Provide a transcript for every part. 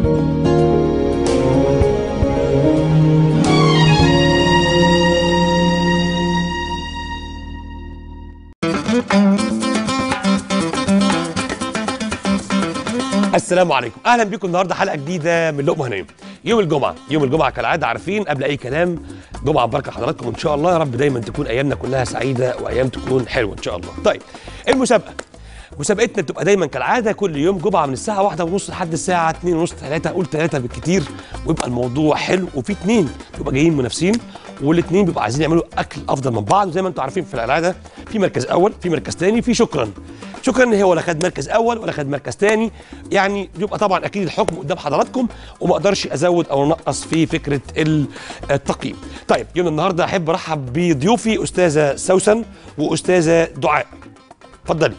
السلام عليكم اهلا بيكم النهارده حلقه جديده من لقمه هنيه يوم الجمعه يوم الجمعه كالعاده عارفين قبل اي كلام جمعه مباركه لحضراتكم ان شاء الله يا رب دايما تكون ايامنا كلها سعيده وايام تكون حلوه ان شاء الله طيب المسابقه مسابقتنا بتبقى دايما كالعاده كل يوم جمعه من الساعه واحدة ونص لحد الساعه 2 ونص 3 قول 3 بالكتير ويبقى الموضوع حلو وفي اثنين بيبقى جايين منافسين والاثنين بيبقوا عايزين يعملوا اكل افضل من بعض وزي ما انتم عارفين في العاده في مركز اول في مركز ثاني في شكرا شكرا ان هو ولا خد مركز اول ولا خد مركز ثاني يعني يبقى طبعا اكيد الحكم قدام حضراتكم وما اقدرش ازود او انقص في فكره ال- التقييم طيب يوم النهارده احب ارحب بضيوفي استاذه سوسن واستاذه دعاء اتفضلي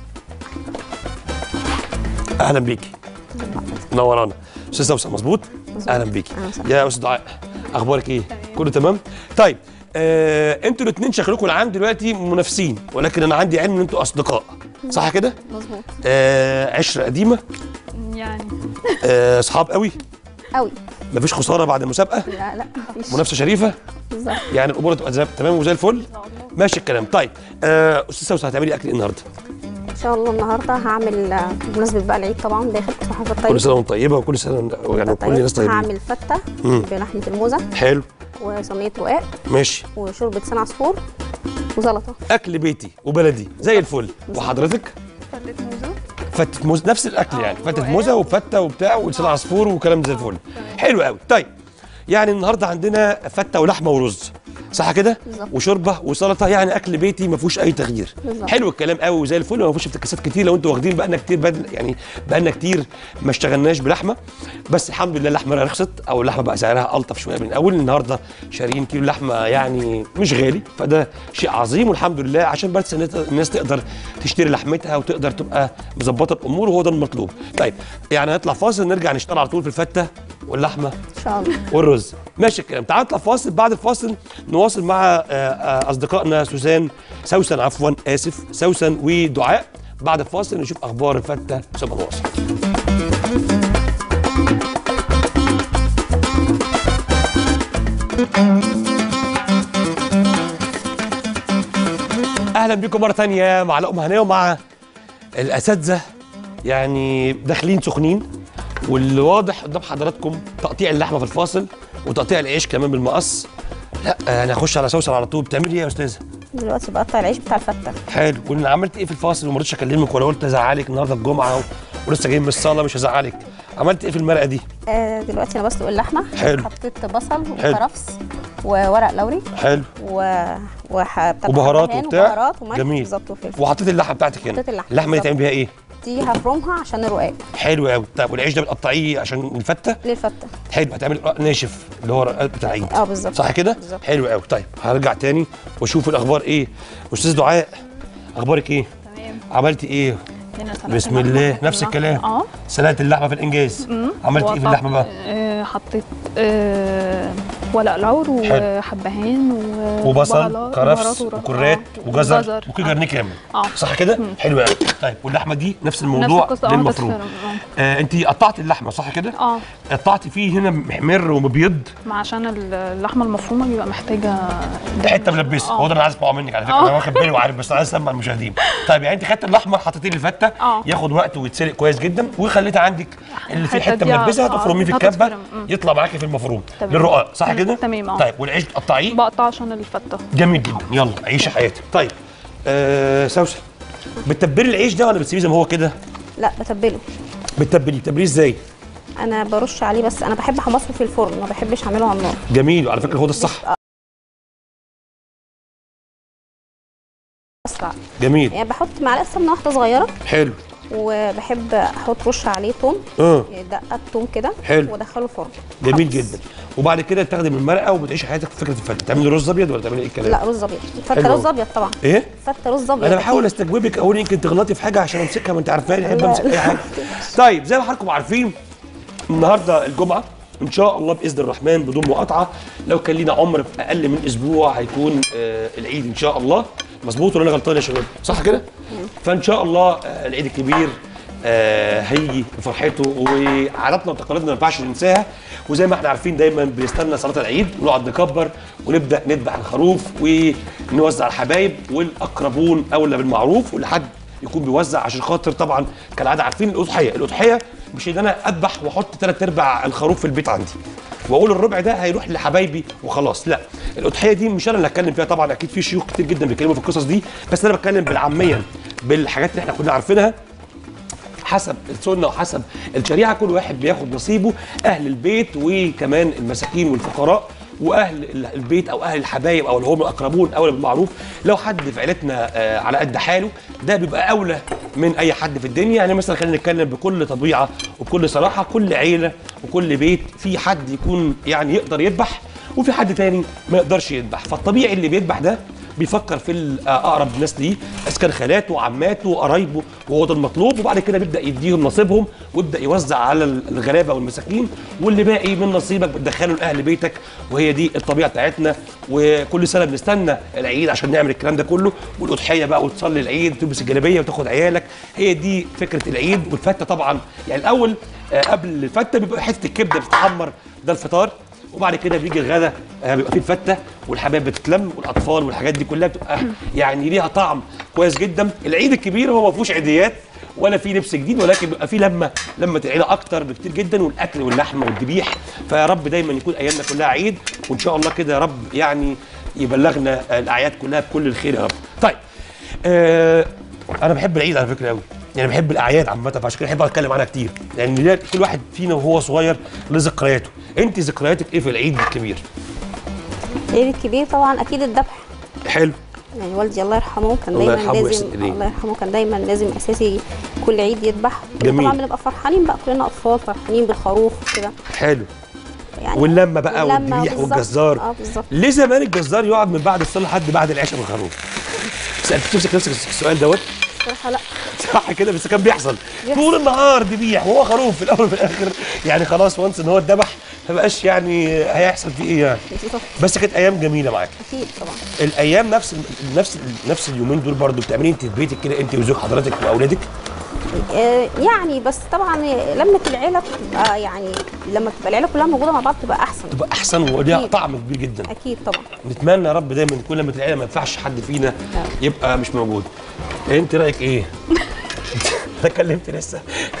اهلا بيكي منورانا استاذ سوسن مظبوط اهلا بيكي أهلا وسهلا. يا استاذ دعاء اخبارك ايه كله تمام طيب آه انتوا الاثنين شكلكم العام دلوقتي منافسين ولكن انا عندي علم ان انتوا اصدقاء صح كده مظبوط آه عشره قديمه يعني آه، اصحاب قوي قوي مفيش خساره بعد المسابقه لا لا مفيش منافسه شريفه بالظبط يعني الامور تبقى زي- تمام وزي الفل ماشي الكلام طيب آه استاذ سوسن هتعملي اكل ايه النهارده ان شاء الله النهارده هعمل آه، بمناسبه بقى العيد طبعا داخل صحافه كل الطيب سنه وانت طيبه وكل سنه يعني كل الناس طيبين هعمل فته مم. بلحمه الموزه حلو وصينيه رقاق ماشي وشوربه سن عصفور وسلطه اكل بيتي وبلدي زي الفل وحضرتك فلت موزه فتة موز نفس الاكل آه، يعني فتة ورقاق. موزه وفتة وبتاع ولسان عصفور وكلام زي الفل حلو قوي طيب يعني النهارده عندنا فتة ولحمه ورز صح كده بالظبط. وشوربه وسلطه يعني اكل بيتي ما فيهوش اي تغيير بالظبط. حلو الكلام قوي وزي الفل وما فيهوش افتكاسات كتير لو انتوا واخدين بقالنا كتير بدل يعني بقالنا كتير ما اشتغلناش بلحمه بس الحمد لله اللحمه رخصت او اللحمه بقى سعرها الطف شويه من الاول النهارده شاريين كيلو لحمه يعني مش غالي فده شيء عظيم والحمد لله عشان بس الناس- الناس تقدر تشتري لحمتها وتقدر تبقى مظبطه الامور وهو ده المطلوب طيب يعني هنطلع فاصل نرجع نشتغل على طول في الفته واللحمه ان شاء الله والرز ماشي الكلام تعال نطلع فاصل بعد الفاصل نواصل مع آه، آه، اصدقائنا سوسان سوسن عفوا اسف سوسن ودعاء بعد الفاصل نشوف اخبار الفته ثم نواصل اهلا بكم مره ثانيه مع لقمه هنيه ومع الاساتذه يعني داخلين سخنين واللي واضح قدام حضراتكم تقطيع اللحمه في الفاصل وتقطيع العيش كمان بالمقص لا انا هخش على سوسن على طول بتعملي ايه يا استاذه دلوقتي بقطع العيش بتاع الفته حلو وانا عملت ايه في الفاصل وما رضيتش اكلمك ولا قلت ازعلك النهارده الجمعه و... ولسه جايين من الصاله مش هزعلك عملت ايه في المرقه دي آه دلوقتي انا بسلق اللحمه حلو. حطيت بصل حلو. وكرفس وورق لوري حلو و وح... بتاع وبهارات حبهان وبتاع وبهارات وملح جميل بالظبط وفلفل وحطيت اللحمه بتاعتك هنا حطيت اللحمة اللحمه دي بالظبط. تعمل بيها ايه دي هفرمها عشان الرقاق حلو قوي طيب والعيش ده بتقطعيه عشان الفته للفته حلو هتعمل رق ناشف اللي هو رقاق بتاع العيد اه بالظبط صح كده بالظبط. حلو قوي طيب هرجع تاني واشوف الاخبار ايه استاذ دعاء اخبارك ايه تمام عملتي ايه هنا سلقة بسم اللحمة. الله نفس الكلام اه سلقت اللحمه في الانجاز عملت ايه في وقطعت- اللحمه بقى آه، حطيت آه، ورق لور وحبهان و- وبصل وبهارات- كرفس بهارات ور- وكرات آه، وجزر وكل آه. جرنيه كامل اه صح كده حلو قوي طيب واللحمه دي نفس الموضوع نفس القصة، ده اه المفروض بتفرم، آه انت قطعتي اللحمه صح كده اه قطعتي فيه هنا محمر ومبيض ما عشان اللحمه المفرومه بيبقى محتاجه حته ملبسه آه. هو ده اللي انا عايز اسمعه منك على فكره آه. انا واخد بالي وعارف بس انا عايز اسمع المشاهدين طيب يعني انت خدت الاحمر حطيتيه الفته آه. ياخد وقت ويتسلق كويس جدا وخليتي عندك اللي فيه الحتة حته دي ملبسه آه، هتفرميه في هتتفرم. الكبه مم. يطلع معاكي في المفروم تمام. للرقاق صح مم. كده تمام، آه. طيب والعيش تقطعيه بقطع عشان الفته جميل جدا يلا عيشي حياتك طيب آه سوسن بتتبلي العيش ده ولا بتسيبيه زي ما هو كده لا بتبله بتتبليه بتتبليه ازاي انا برش عليه بس انا بحب احمصه في الفرن ما بحبش اعمله على النار جميل وعلى فكره هو ده الصح اسرع جميل يعني بحط معلقه سمنه واحده صغيره حلو وبحب احط رش عليه توم اه يعني دقه توم كده حلو. وادخله الفرن جميل حمص. جدا وبعد كده تاخدي من المرقه وبتعيشي حياتك في فكره الفته تعملي رز ابيض ولا تعملي ايه الكلام لا رز ابيض حلو فته أوي. رز ابيض طبعا ايه فته رز ابيض انا بحاول أكيد. استجوبك اقول يمكن تغلطي في حاجه عشان امسكها ما انت عارفاني احب لا، امسك اي لا. حاجه طيب زي ما حضراتكم عارفين النهارده الجمعه ان شاء الله باذن الرحمن بدون مقاطعه لو كان لينا عمر في اقل من اسبوع هيكون آه العيد ان شاء الله مظبوط ولا انا غلطان يا شباب صح كده فان شاء الله آه العيد الكبير آه هيجي بفرحته وعاداتنا وتقاليدنا ما ينفعش ننساها وزي ما احنا عارفين دايما بنستنى صلاه العيد ونقعد نكبر ونبدا نذبح الخروف ونوزع الحبايب والاقربون اولى بالمعروف ولحد يكون بيوزع عشان خاطر طبعا كالعاده عارفين الاضحيه الاضحيه مش ان انا اذبح واحط ثلاث ارباع الخروف في البيت عندي واقول الربع ده هيروح لحبايبي وخلاص لا الاضحيه دي مش انا اللي هتكلم فيها طبعا اكيد في شيوخ كتير جدا بيتكلموا في القصص دي بس انا بتكلم بالعاميه بالحاجات اللي احنا كنا عارفينها حسب السنه وحسب الشريعه كل واحد بياخد نصيبه اهل البيت وكمان المساكين والفقراء واهل ال- البيت او اهل الحبايب او اللي هم الاقربون اولى بالمعروف لو حد في عيلتنا آه، على قد حاله ده بيبقى اولى من اي حد في الدنيا يعني مثلا خلينا نتكلم بكل طبيعه وبكل صراحه كل عيله وكل بيت في حد يكون يعني يقدر يذبح وفي حد تاني ما يقدرش يذبح فالطبيعي اللي بيذبح ده بيفكر في ال- اقرب الناس ليه اذا كان خالاته وعماته وقرايبه وهو ده المطلوب وبعد كده بيبدا يديهم نصيبهم ويبدا يوزع على ال- الغلابه والمساكين واللي باقي من نصيبك بتدخله لاهل بيتك وهي دي الطبيعه بتاعتنا وكل سنه بنستنى العيد عشان نعمل الكلام ده كله والاضحيه بقى وتصلي العيد وتلبس الجلابيه وتاخد عيالك هي دي فكره العيد والفته طبعا يعني الاول آه، قبل الفته بيبقى حته الكبده بتتحمر ده الفطار وبعد كده بيجي الغدا آه، بيبقى فيه الفته والحبايب بتتلم والاطفال والحاجات دي كلها بتبقى يعني ليها طعم كويس جدا العيد الكبير هو ما فيهوش عيديات ولا فيه لبس جديد ولكن بيبقى فيه لمه لمه العيله اكتر بكتير جدا والاكل واللحمه والذبيح فيا رب دايما يكون ايامنا كلها عيد وان شاء الله كده يا رب يعني يبلغنا آه، الاعياد كلها بكل الخير يا رب طيب آه انا بحب العيد على فكره قوي يعني بحب الاعياد عامه فعشان كده بحب اتكلم عنها كتير لان ده كل واحد فينا وهو صغير له ذكرياته انت ذكرياتك ايه في العيد الكبير العيد الكبير طبعا اكيد الذبح حلو يعني والدي الله يرحمه كان الله دايما يرحمه لازم ويحسن إليه. الله يرحمه كان دايما لازم اساسي كل عيد يذبح جميل. طبعا بنبقى فرحانين بقى كلنا اطفال فرحانين بالخروف وكده حلو يعني واللمه بقى واللمة والذبيح بالظبط. والجزار اه بالظبط ليه زمان الجزار يقعد من بعد الصلاه لحد بعد العشاء بالخروف سالت نفسك نفسك السؤال دوت بصراحه لا صح كده بس كان بيحصل بيحصل. طول النهار ذبيح وهو خروف في الاول وفي الاخر يعني خلاص وانس ان هو اتذبح ما بقاش يعني هيحصل فيه ايه يعني بالظبط بس كانت ايام جميله معاك اكيد طبعا الايام نفس نفس نفس اليومين دول برضو بتعملي انت في بيتك كده انت وزوج حضرتك واولادك آه، يعني بس طبعا لمه العيله بتبقى يعني لما بتبقى العيله كلها موجوده مع بعض بتبقى احسن تبقى احسن وليها أكيد. طعم كبير جدا اكيد طبعا نتمنى يا رب دايما كل ما العيله ما ينفعش حد فينا يبقى مش موجود انت رايك ايه انا كلمت لسه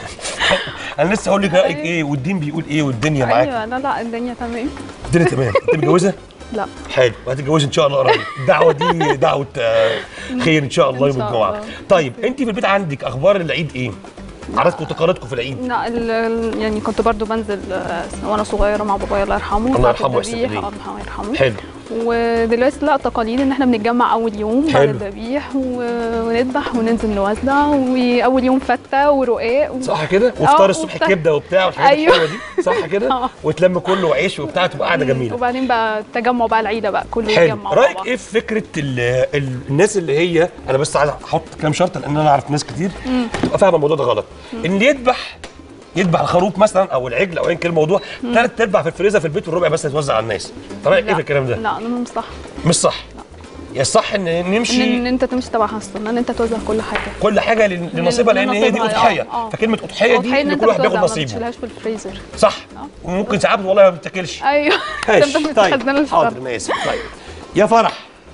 انا لسه هقول لك رايك ايه والدين بيقول ايه والدنيا معاك ايوه لا لا الدنيا تمام الدنيا تمام انت متجوزه لا حلو وهتتجوزي ان شاء الله قريب الدعوه دي دعوه آه، خير ان شاء الله إن يوم شاء الجمعه الله. طيب انت في البيت عندك اخبار العيد ايه عاداتكم وتقاليدكم في العيد لا ال- ال- يعني كنت برضو بنزل آه، وانا صغيره مع بابايا الله يرحمه الله ساعة يرحمه ويحسن الذبيح، إليه. اه الله يرحمه حلو ودلوقتي لا تقاليد ان احنا بنتجمع اول يوم بعد حلو. الذبيح و- ونذبح وننزل نوزع واول يوم فته ورقاق و... صح كده وفطار آه، الصبح وفطار. كبده وبتاع والحاجات أيوه. الحلوه دي صح كده آه. وتلم كله وعيش وبتاع تبقى قاعده جميله وبعدين بقى التجمع بقى العيله بقى كله حلو يتجمع مع رايك بعض. ايه في فكره ال ال الناس اللي هي انا بس عايز احط كام شرط لان انا اعرف ناس كتير تبقى فاهمه الموضوع ده غلط ان اللي يذبح يذبح الخروف مثلا او العجل او ايا كان الموضوع ثلاث ارباع في الفريزر في البيت والربع بس يتوزع على الناس رايك ايه لا. في الكلام ده لا انا مش صح مش صح يا صح ان ان, نمشي إن انت تمشي تبع السنه ان انت توزع كل حاجه كل حاجه لن- لنصيبها لان هي دي لنصيبها، اضحيه آه، آه. فكلمه اضحيه دي أضحية إن ان أنت كل واحد بياخد بتوزع، ما نصيبه بتشيلهاش في الفريزر صح وممكن ساعات والله ما بتاكلش ايوه ماشي انت طيب بتخزن الفطار حاضر انا اسف طيب يا فرح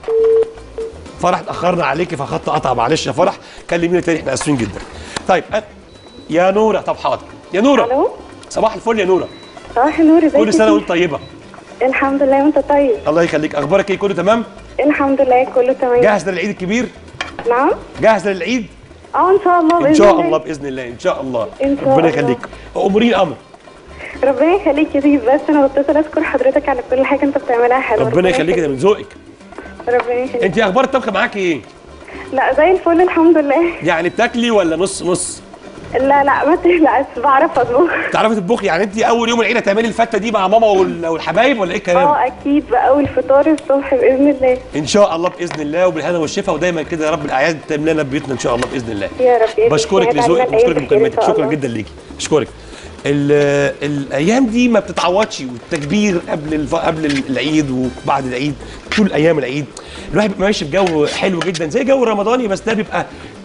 فرح اتاخرنا عليكي فخط قطع معلش يا فرح كلميني تاني احنا اسفين جدا طيب أنا يا نوره طب حاضر يا نوره الو صباح الفل يا نوره صباح النور ازيك كل سنه يا وانت طيبه سيدي؟ الحمد لله وانت طيب الله يخليك اخبارك ايه كله تمام الحمد لله كله تمام جاهز للعيد الكبير نعم جاهز للعيد اه ان شاء الله ان باذن شاء الله باذن الله ان شاء الله إن شاء ربنا الله. يخليك اموري الامر ربنا يخليك يا سيدي بس انا بتصل اشكر حضرتك على كل حاجه انت بتعملها حلوه ربنا يخليك ده من ذوقك ربنا يخليك انت اخبار الطبخ معاكي ايه لا زي الفل الحمد لله يعني بتاكلي ولا نص نص لا لا ما تقلقش بعرف اطبخ تعرفي تطبخي يعني انت اول يوم العيد هتعملي الفته دي مع ماما وال- والحبايب ولا ايه الكلام اه اكيد بقى والفطار الصبح باذن الله ان شاء الله باذن الله وبالهنا والشفا ودايما كده يا رب الاعياد تملانا بيوتنا ان شاء الله باذن الله يا رب يا بشكرك سيدي. لذوقك هتعمل وبشكرك أيام بخير إن لمكالمتك شاء شكرا الله. جدا ليكي اشكرك ال- الايام دي ما بتتعوضش والتكبير قبل الف... قبل العيد وبعد العيد طول ايام العيد الواحد بيبقى ماشي في جو حلو جدا زي جو رمضاني بس ده بيبقى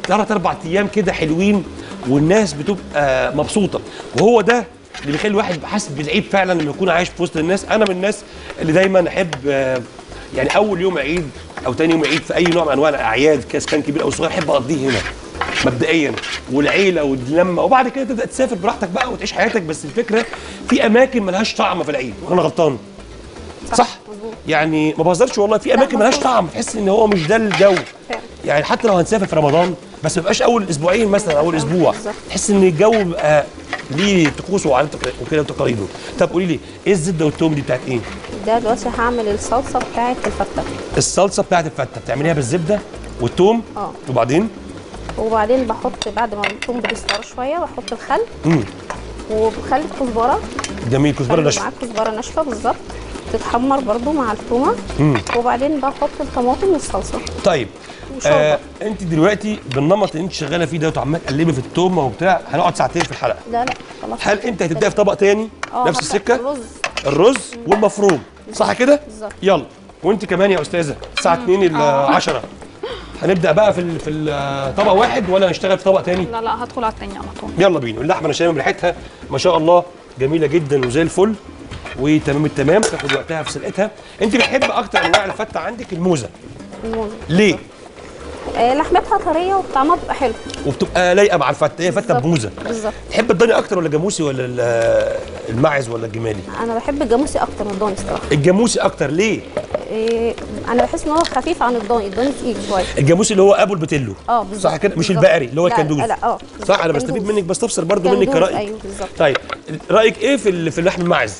ثلاث اربع ايام كده حلوين والناس بتبقى مبسوطه وهو ده اللي بيخلي الواحد يبقى حاسس بالعيد فعلا لما يكون عايش في وسط الناس انا من الناس اللي دايما احب آه، يعني اول يوم عيد او تاني يوم عيد في اي نوع من انواع الاعياد كاس كان كبير او صغير احب اقضيه هنا مبدئيا والعيله واللمه وبعد كده تبدا تسافر براحتك بقى وتعيش حياتك بس الفكره في اماكن ملهاش طعم في العيد وانا غلطان صح مظبوط. يعني ما بهزرش والله في اماكن ملهاش مظبوط. طعم تحس ان هو مش ده الجو فعلا. يعني حتى لو هنسافر في رمضان بس ما يبقاش اول اسبوعين مثلا اول اسبوع بالظبط. تحس ان الجو بيبقى ليه طقوسه وعادات وكده وتقاليده طب قولي لي ايه الزبده والتوم دي بتاعت ايه ده دلوقتي هعمل الصلصه بتاعت الفته الصلصه بتاعت الفته بتعمليها بالزبده والتوم اه وبعدين وبعدين بحط بعد ما الثوم بيصفر شويه بحط الخل امم وبخلي الكزبره جميل كزبره خلي ناشفه معاك كزبره ناشفه بالظبط تتحمر برضو مع التومه امم وبعدين بحط الطماطم والصلصه طيب وشوربه آه انت دلوقتي بالنمط اللي انت شغاله فيه ده وعمال تقلبي في التومه وبتاع هنقعد ساعتين في الحلقه لا لا خلاص هل انت هتبداي في طبق تاني اه نفس هفتح السكه الرز الرز والمفروم صح كده بالظبط. يلا وانت كمان يا استاذه الساعه 2 ل 10 هنبدا بقى في ال- في ال- طبق واحد ولا نشتغل في طبق تاني لا لا هدخل على التاني على طول يلا بينا اللحمه انا شامم ريحتها ما شاء الله جميله جدا وزي الفل وتمام التمام تاخد وقتها في سلقتها انت بتحب اكتر انواع الفته عندك الموزه الموز. ليه آه لحمتها طريه وطعمها بيبقى حلو وبتبقى لايقه مع الفته هي فته بالظبط. بموزه بالظبط تحب الضاني اكتر ولا الجاموسي ولا ال- الماعز ولا الجمالي انا بحب الجاموسي اكتر من الضاني الصراحه الجاموسي اكتر ليه إيه انا بحس ان هو خفيف عن الضاني الضاني تقيل شويه الجاموسي اللي هو ابو البتلو اه بالظبط صح كده مش بالظبط. البقري اللي هو لا، الكندوز لا اه صح انا بستفيد كندوز. منك بستفسر برضو منك كندوز، كرايك ايوه بالظبط طيب رايك ايه في ال- في اللحم الماعز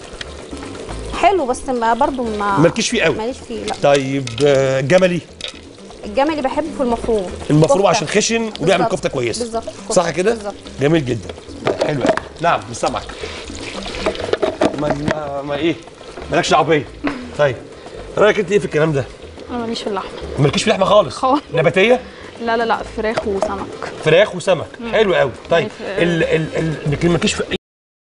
حلو بس ما برضو ما مالكيش فيه قوي ماليش فيه لا طيب آه، جملي الجملي بحبه في المفروم المفروم كفتة. عشان خشن وبيعمل بالظبط. كفته كويسه بالظبط كفتة. صح كده بالظبط جميل جدا حلو قوي نعم مش سامعك ما, ما, ما ايه مالكش دعوه بيا طيب رايك انت ايه في الكلام ده انا ماليش في اللحمه مالكيش في لحمه خالص خالص. نباتيه لا لا لا فراخ وسمك فراخ وسمك حلو قوي طيب يعني في- ال ال ال لكن مالكيش في اي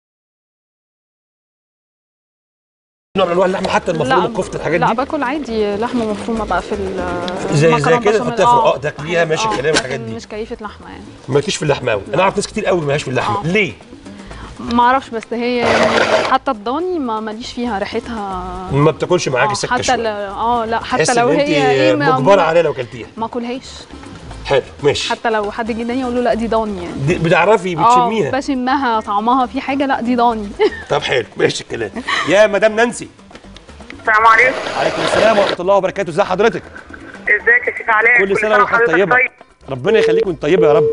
نوع من انواع اللحمه حتى المفروم الكفته الحاجات لا دي باكل عادي لحمه مفرومه بقى في ال- زي- المكرونة زي كده بشاميل. تحطيها في الرقاق تاكليها، ماشي آه، الكلام والحاجات لكن دي. مش كيفه لحمه يعني مالكيش في اللحمه قوي انا اعرف ناس كتير قوي مالهاش في اللحمه آه. ليه ما اعرفش بس هي يعني حتى الضاني ما ماليش فيها ريحتها ما بتاكلش معاكي آه، سكه حتى شويه ل- اه لا حتى تحس لو ان انت هي ايه ما- مجبره عليها لو كلتيها ما اكلهاش حلو ماشي حتى لو حد جه اداني اقول له لا دي ضاني يعني دي بتعرفي اه بتشميها بشمها طعمها في حاجه لا دي ضاني طب حلو ماشي الكلام يا مدام نانسي السلام عليكم عليكم السلام ورحمه الله وبركاته ازي حضرتك ازيك يا شيخ علاء كل سنه وانت وحضرتك طيبه طيب ربنا يخليك وانت طيبه يا رب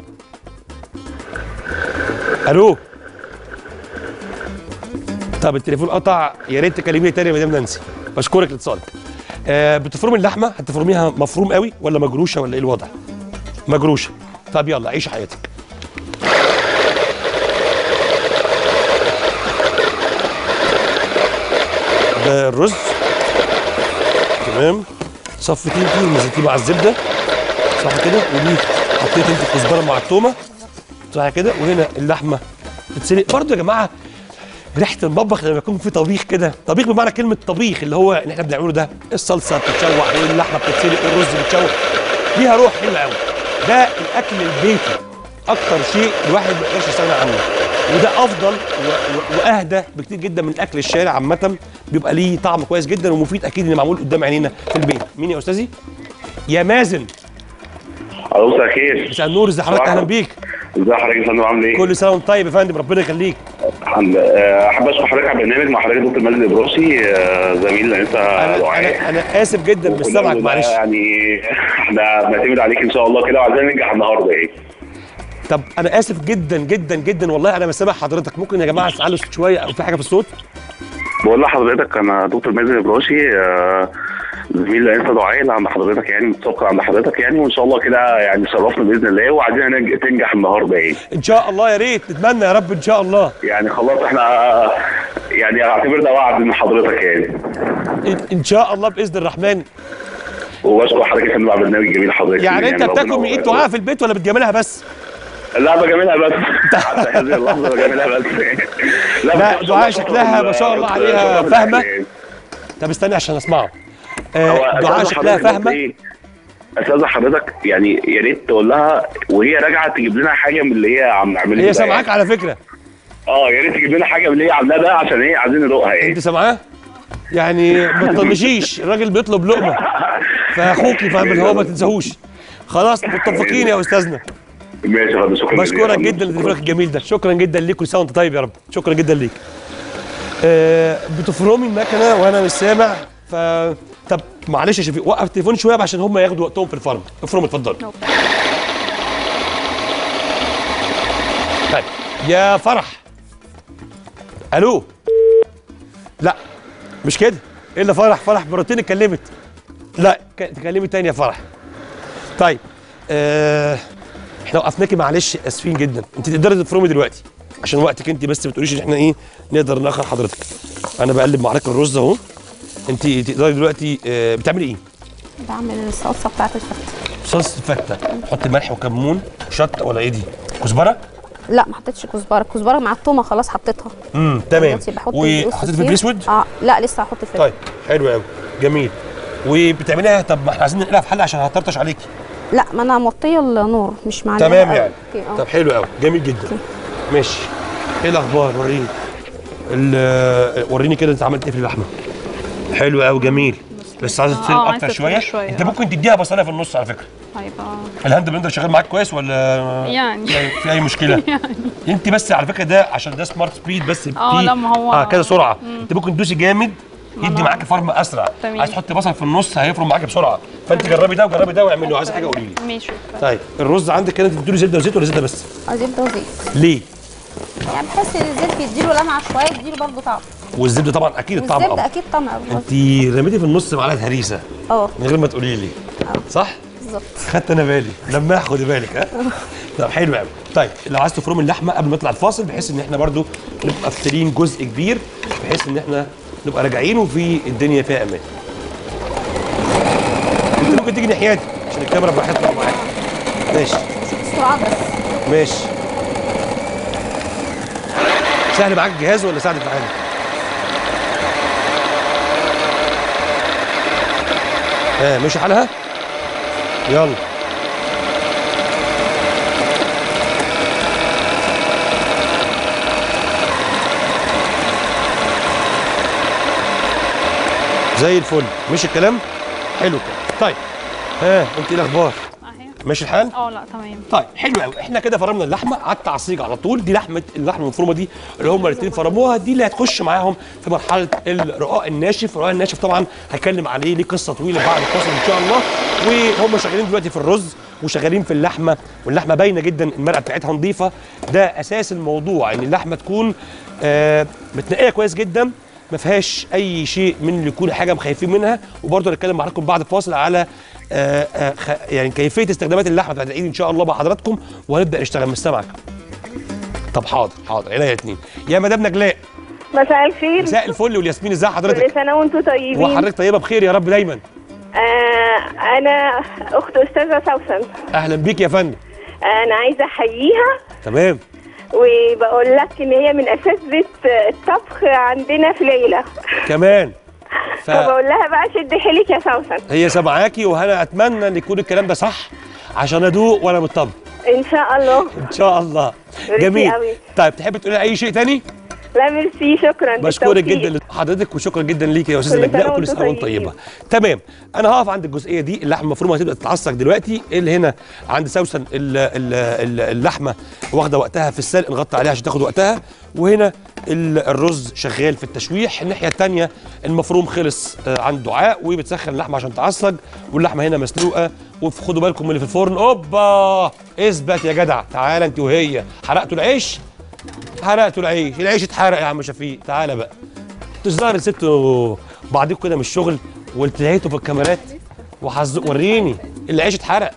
الو طب التليفون قطع يا ريت تكلميني تاني يا مدام نانسي بشكرك لاتصالك آه بتفرمي اللحمه هتفرميها مفروم قوي ولا مجروشه ولا ايه الوضع مجروشه طب يلا عيشي حياتك ده الرز تمام صفتين فيه المزيتين مع الزبده صح كده ودي حطيت انت الكزبره مع التومه صح كده وهنا اللحمه تتسلق برضه يا جماعه ريحه المطبخ لما يكون في طبيخ كده طبيخ بمعنى كلمه طبيخ اللي هو اللي احنا بنعمله ده الصلصه بتتشوح واللحمه بتتسلق والرز بيتشوح ليها روح حلوه قوي ده الاكل البيتي اكتر شيء الواحد ما يقدرش يستغنى عنه وده افضل و... و... واهدى بكتير جدا من اكل الشارع عامه بيبقى ليه طعم كويس جدا ومفيد اكيد اللي معمول قدام عينينا في البيت مين يا استاذي يا مازن الو مساء الخير مساء النور ازي حضرتك اهلا بيك ازي حضرتك يا فندم عامل ايه؟ كل سنه وانت طيب يا فندم ربنا يخليك الحمد لله آه، احب اشكر حضرتك على البرنامج مع حضرتك دكتور مجدي البروسي آه، زميل انت انا دعاء انا انا اسف جدا مش وكلنا سامعك بنقول معلش يعني احنا بنعتمد عليك ان شاء الله كده وعايزين ننجح النهارده يعني طب انا اسف جدا جدا جدا والله انا مش سامع حضرتك ممكن يا جماعه تعلوا الصوت شويه او في حاجه في الصوت بقول لحضرتك انا دكتور مجدي البروسي آه، زميل انت دعاء عند حضرتك يعني متسابق عند حضرتك يعني وان شاء الله كده يعني شرفنا باذن الله وعايزين ننج- تنجح النهارده يعني ان شاء الله يا ريت نتمنى يا رب ان شاء الله يعني خلاص احنا آه، يعني اعتبر ده وعد من حضرتك يعني ان, إن شاء الله باذن الرحمن وبشكر حضرتك يا فندم على البرنامج الجميل حضرتك يعني انت ربنا بتاكل من ايد يبارك. دعاء في البيت ولا بتجاملها بس لا بجاملها بس حتى هذه اللحظه بجاملها بس لا، بس ما شاء دعاء الله شكلها ما شاء الله كنت- عليها كنت فاهمة. يعني. طب استني عشان اسمعه هو آه دعاء برضه شكلها حضرتك قلت فاهمه إيه؟ استاذ حضرتك يعني يا ريت تقول لها وهي راجعه تجيب لنا حاجه من اللي هي عم نعملها هي سامعاك على فكره اه يا ريت تجيب لنا حاجه من اللي هي عاملاها ده عشان ايه عايزين ندوقها يعني انت سامعاه يعني ما تطنشيش الراجل بيطلب لقمه فاخوكي فاهم اللي هو ما تنساهوش خلاص متفقين يا استاذنا ماشي يا فندم شكرا بشكرك جدا لتليفونك الجميل ده شكرا جدا ليك كل سنه وانت طيب يا رب شكرا جدا ليك آه بتفرمي المكنه وانا مش سامع ف طب معلش يا شفيق وقف التليفون شويه عشان هم ياخدوا وقتهم في الفرم افرم اتفضل طيب يا فرح الو لا مش كده الا فرح فرح مرتين اتكلمت لا ك- تكلمي تاني يا فرح طيب آه احنا وقفناكي معلش اسفين جدا انت تقدري تفرمي دلوقتي عشان وقتك انت بس ما تقوليش ان احنا ايه نقدر ناخر حضرتك انا بقلب معاك الرز اهو انت تقدري دلوقتي آه بتعملي ايه بعمل الصلصه بتاعت الفته صوص الفته حط ملح وكمون وشطه ولا ايه دي كزبره لا ما حطيتش كزبره الكزبره مع التومه خلاص حطيتها امم تمام دلوقتي بحط الفلفل وحطيت فيه. فلفل اسود اه لا لسه هحط الفلفل طيب حلو قوي جميل وبتعمليها طب ما احنا عايزين نقلها في حله عشان هطرطش عليكي لا ما انا موطيه النور مش معلقه تمام قوي. يعني اوكي اه طب حلو قوي جميل جدا ماشي ايه الاخبار وريني ال- وريني كده انت عملت ايه في اللحمه حلو قوي جميل بس عايزه تسيب آه، اكتر عايزة شويه تسيب شوية، انت آه. ممكن تديها بصلايه في النص على فكره طيب اه الهاند بلندر شغال معاك كويس ولا يعني. في أي- في اي مشكله انت بس على فكره ده عشان ده سمارت سبيد بس آه، في- لا، ما هو- اه كذا سرعه انت ممكن تدوسي جامد يدي معاك فرم اسرع تمام. عايز تحطي بصل في النص هيفرم معاك بسرعه فانت جربي ده وجربي ده واعملي عايز حاجه قولي لي ماشي طيب الرز عندك كده انت بتديله زبده وزيت ولا زبده بس آه، زبده وزيت ليه يعني بحس ان الزيت بيديله لمعه شويه بيديله برضه طعم والزبده طبعا اكيد الطعم والزبده افضل اكيد طعم قوي انت رميتي في النص معلقه هريسه اه من غير ما تقولي لي صح بالظبط خدت انا بالي لما خدي بالك ها طب حلو قوي طيب لو عايز تفرم اللحمه قبل ما نطلع الفاصل بحيث ان احنا برضو نبقى فاترين جزء كبير بحيث ان احنا نبقى راجعين وفي الدنيا فيها امان انت ممكن تيجي ناحيتي عشان الكاميرا براحتها معاك ماشي السرعه بس ماشي سهل معاك الجهاز ولا ساعدك في حاجه؟ ها ماشي حالها؟ يلا زي الفل مش الكلام؟ حلو كده طيب ها انت ايه الاخبار؟ اهي ماشي الحال؟ اه لا تمام طيب حلو قوي احنا كده فرمنا اللحمه على التعصيج على طول دي لحمه اللحمه المفرومه دي اللي هم الاثنين فرموها دي اللي هتخش معاهم في مرحله الرقاق الناشف الرقاق الناشف طبعا هتكلم عليه ليه قصه طويله بعد الفاصل ان شاء الله وهم شغالين دلوقتي في الرز وشغالين في اللحمه واللحمه باينه جدا المرقه بتاعتها نظيفه ده اساس الموضوع ان اللحمه تكون آه متنقيه كويس جدا ما فيهاش اي شيء من اللي يكون حاجه مخايفين منها وبرضه هنتكلم مع حضراتكم بعد الفاصل على آه آه خ- يعني كيفيه استخدامات اللحمه بتاعت العيد ان شاء الله مع حضراتكم وهنبدا نشتغل مش سامعك طب حاضر حاضر عينيا الاثنين يا مدام نجلاء مساء الخير مساء الفل والياسمين ازي كل حضرتك سنه وانتم طيبين وحضرتك طيبه بخير يا رب دايما آه انا اخت استاذه سوسن اهلا بيك يا فندم انا عايزه احييها تمام وبقول لك ان هي من اساتذه الطبخ عندنا في العيله كمان فبقول لها بقى شد حيلك يا سوسن فهي سامعاكي وانا اتمنى ان يكون الكلام ده صح عشان ادوق وانا مطمن ان شاء الله ان شاء الله ميرسي جميل قوي. طيب تحب تقولي اي شيء تاني لا ميرسي شكرا بشكرك بالتوفيق. جدا لحضرتك وشكرا جدا ليك يا استاذه كل سنة نجلاء وكل وانتم سنه وانت طيبين. طيبه تمام انا هقف عند الجزئيه دي اللحمه المفرومه هتبدا تتعصج دلوقتي اللي هنا عند سوسن ال- ال- ال- اللحمه واخده وقتها في السلق نغطي عليها عشان تاخد وقتها وهنا ال- الرز شغال في التشويح الناحيه الثانيه المفروم خلص آه، عند دعاء وبتسخن اللحمه عشان تعصج واللحمه هنا مسلوقه وخدوا بالكم من اللي في الفرن اوبا اثبت يا جدع تعالى انت وهي حرقتوا العيش حرقتوا العيش العيش اتحرق يا عم شفيق تعالى بقى انتوا الظاهر سبتوا بعضكم كده من الشغل والتهيتوا في الكاميرات وحظ وريني العيش اتحرق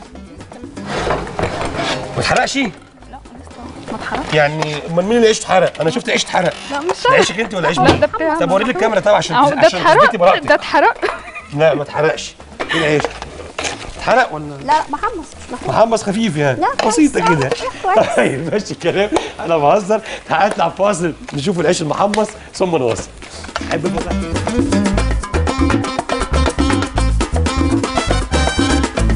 ما اتحرقش ما اتحرقش يعني امال مين اللي عيش اتحرق انا شفت عيش اتحرق لا مش ده عيشك انت ولا عيش لا مين ده بتاع طب وريني الكاميرا طبعا عشان اهو ده عشان تثبتي اتحرق براءتك ده اتحرق لا ما اتحرقش ايه العيش اتحرق ولا لا لا محمص مش محمص محمص خفيف يعني لا، كويس. بسيطة آه، كده كويس. طيب ماشي الكلام انا بهزر تعال نطلع فاصل نشوف العيش المحمص ثم نواصل حب الفاصل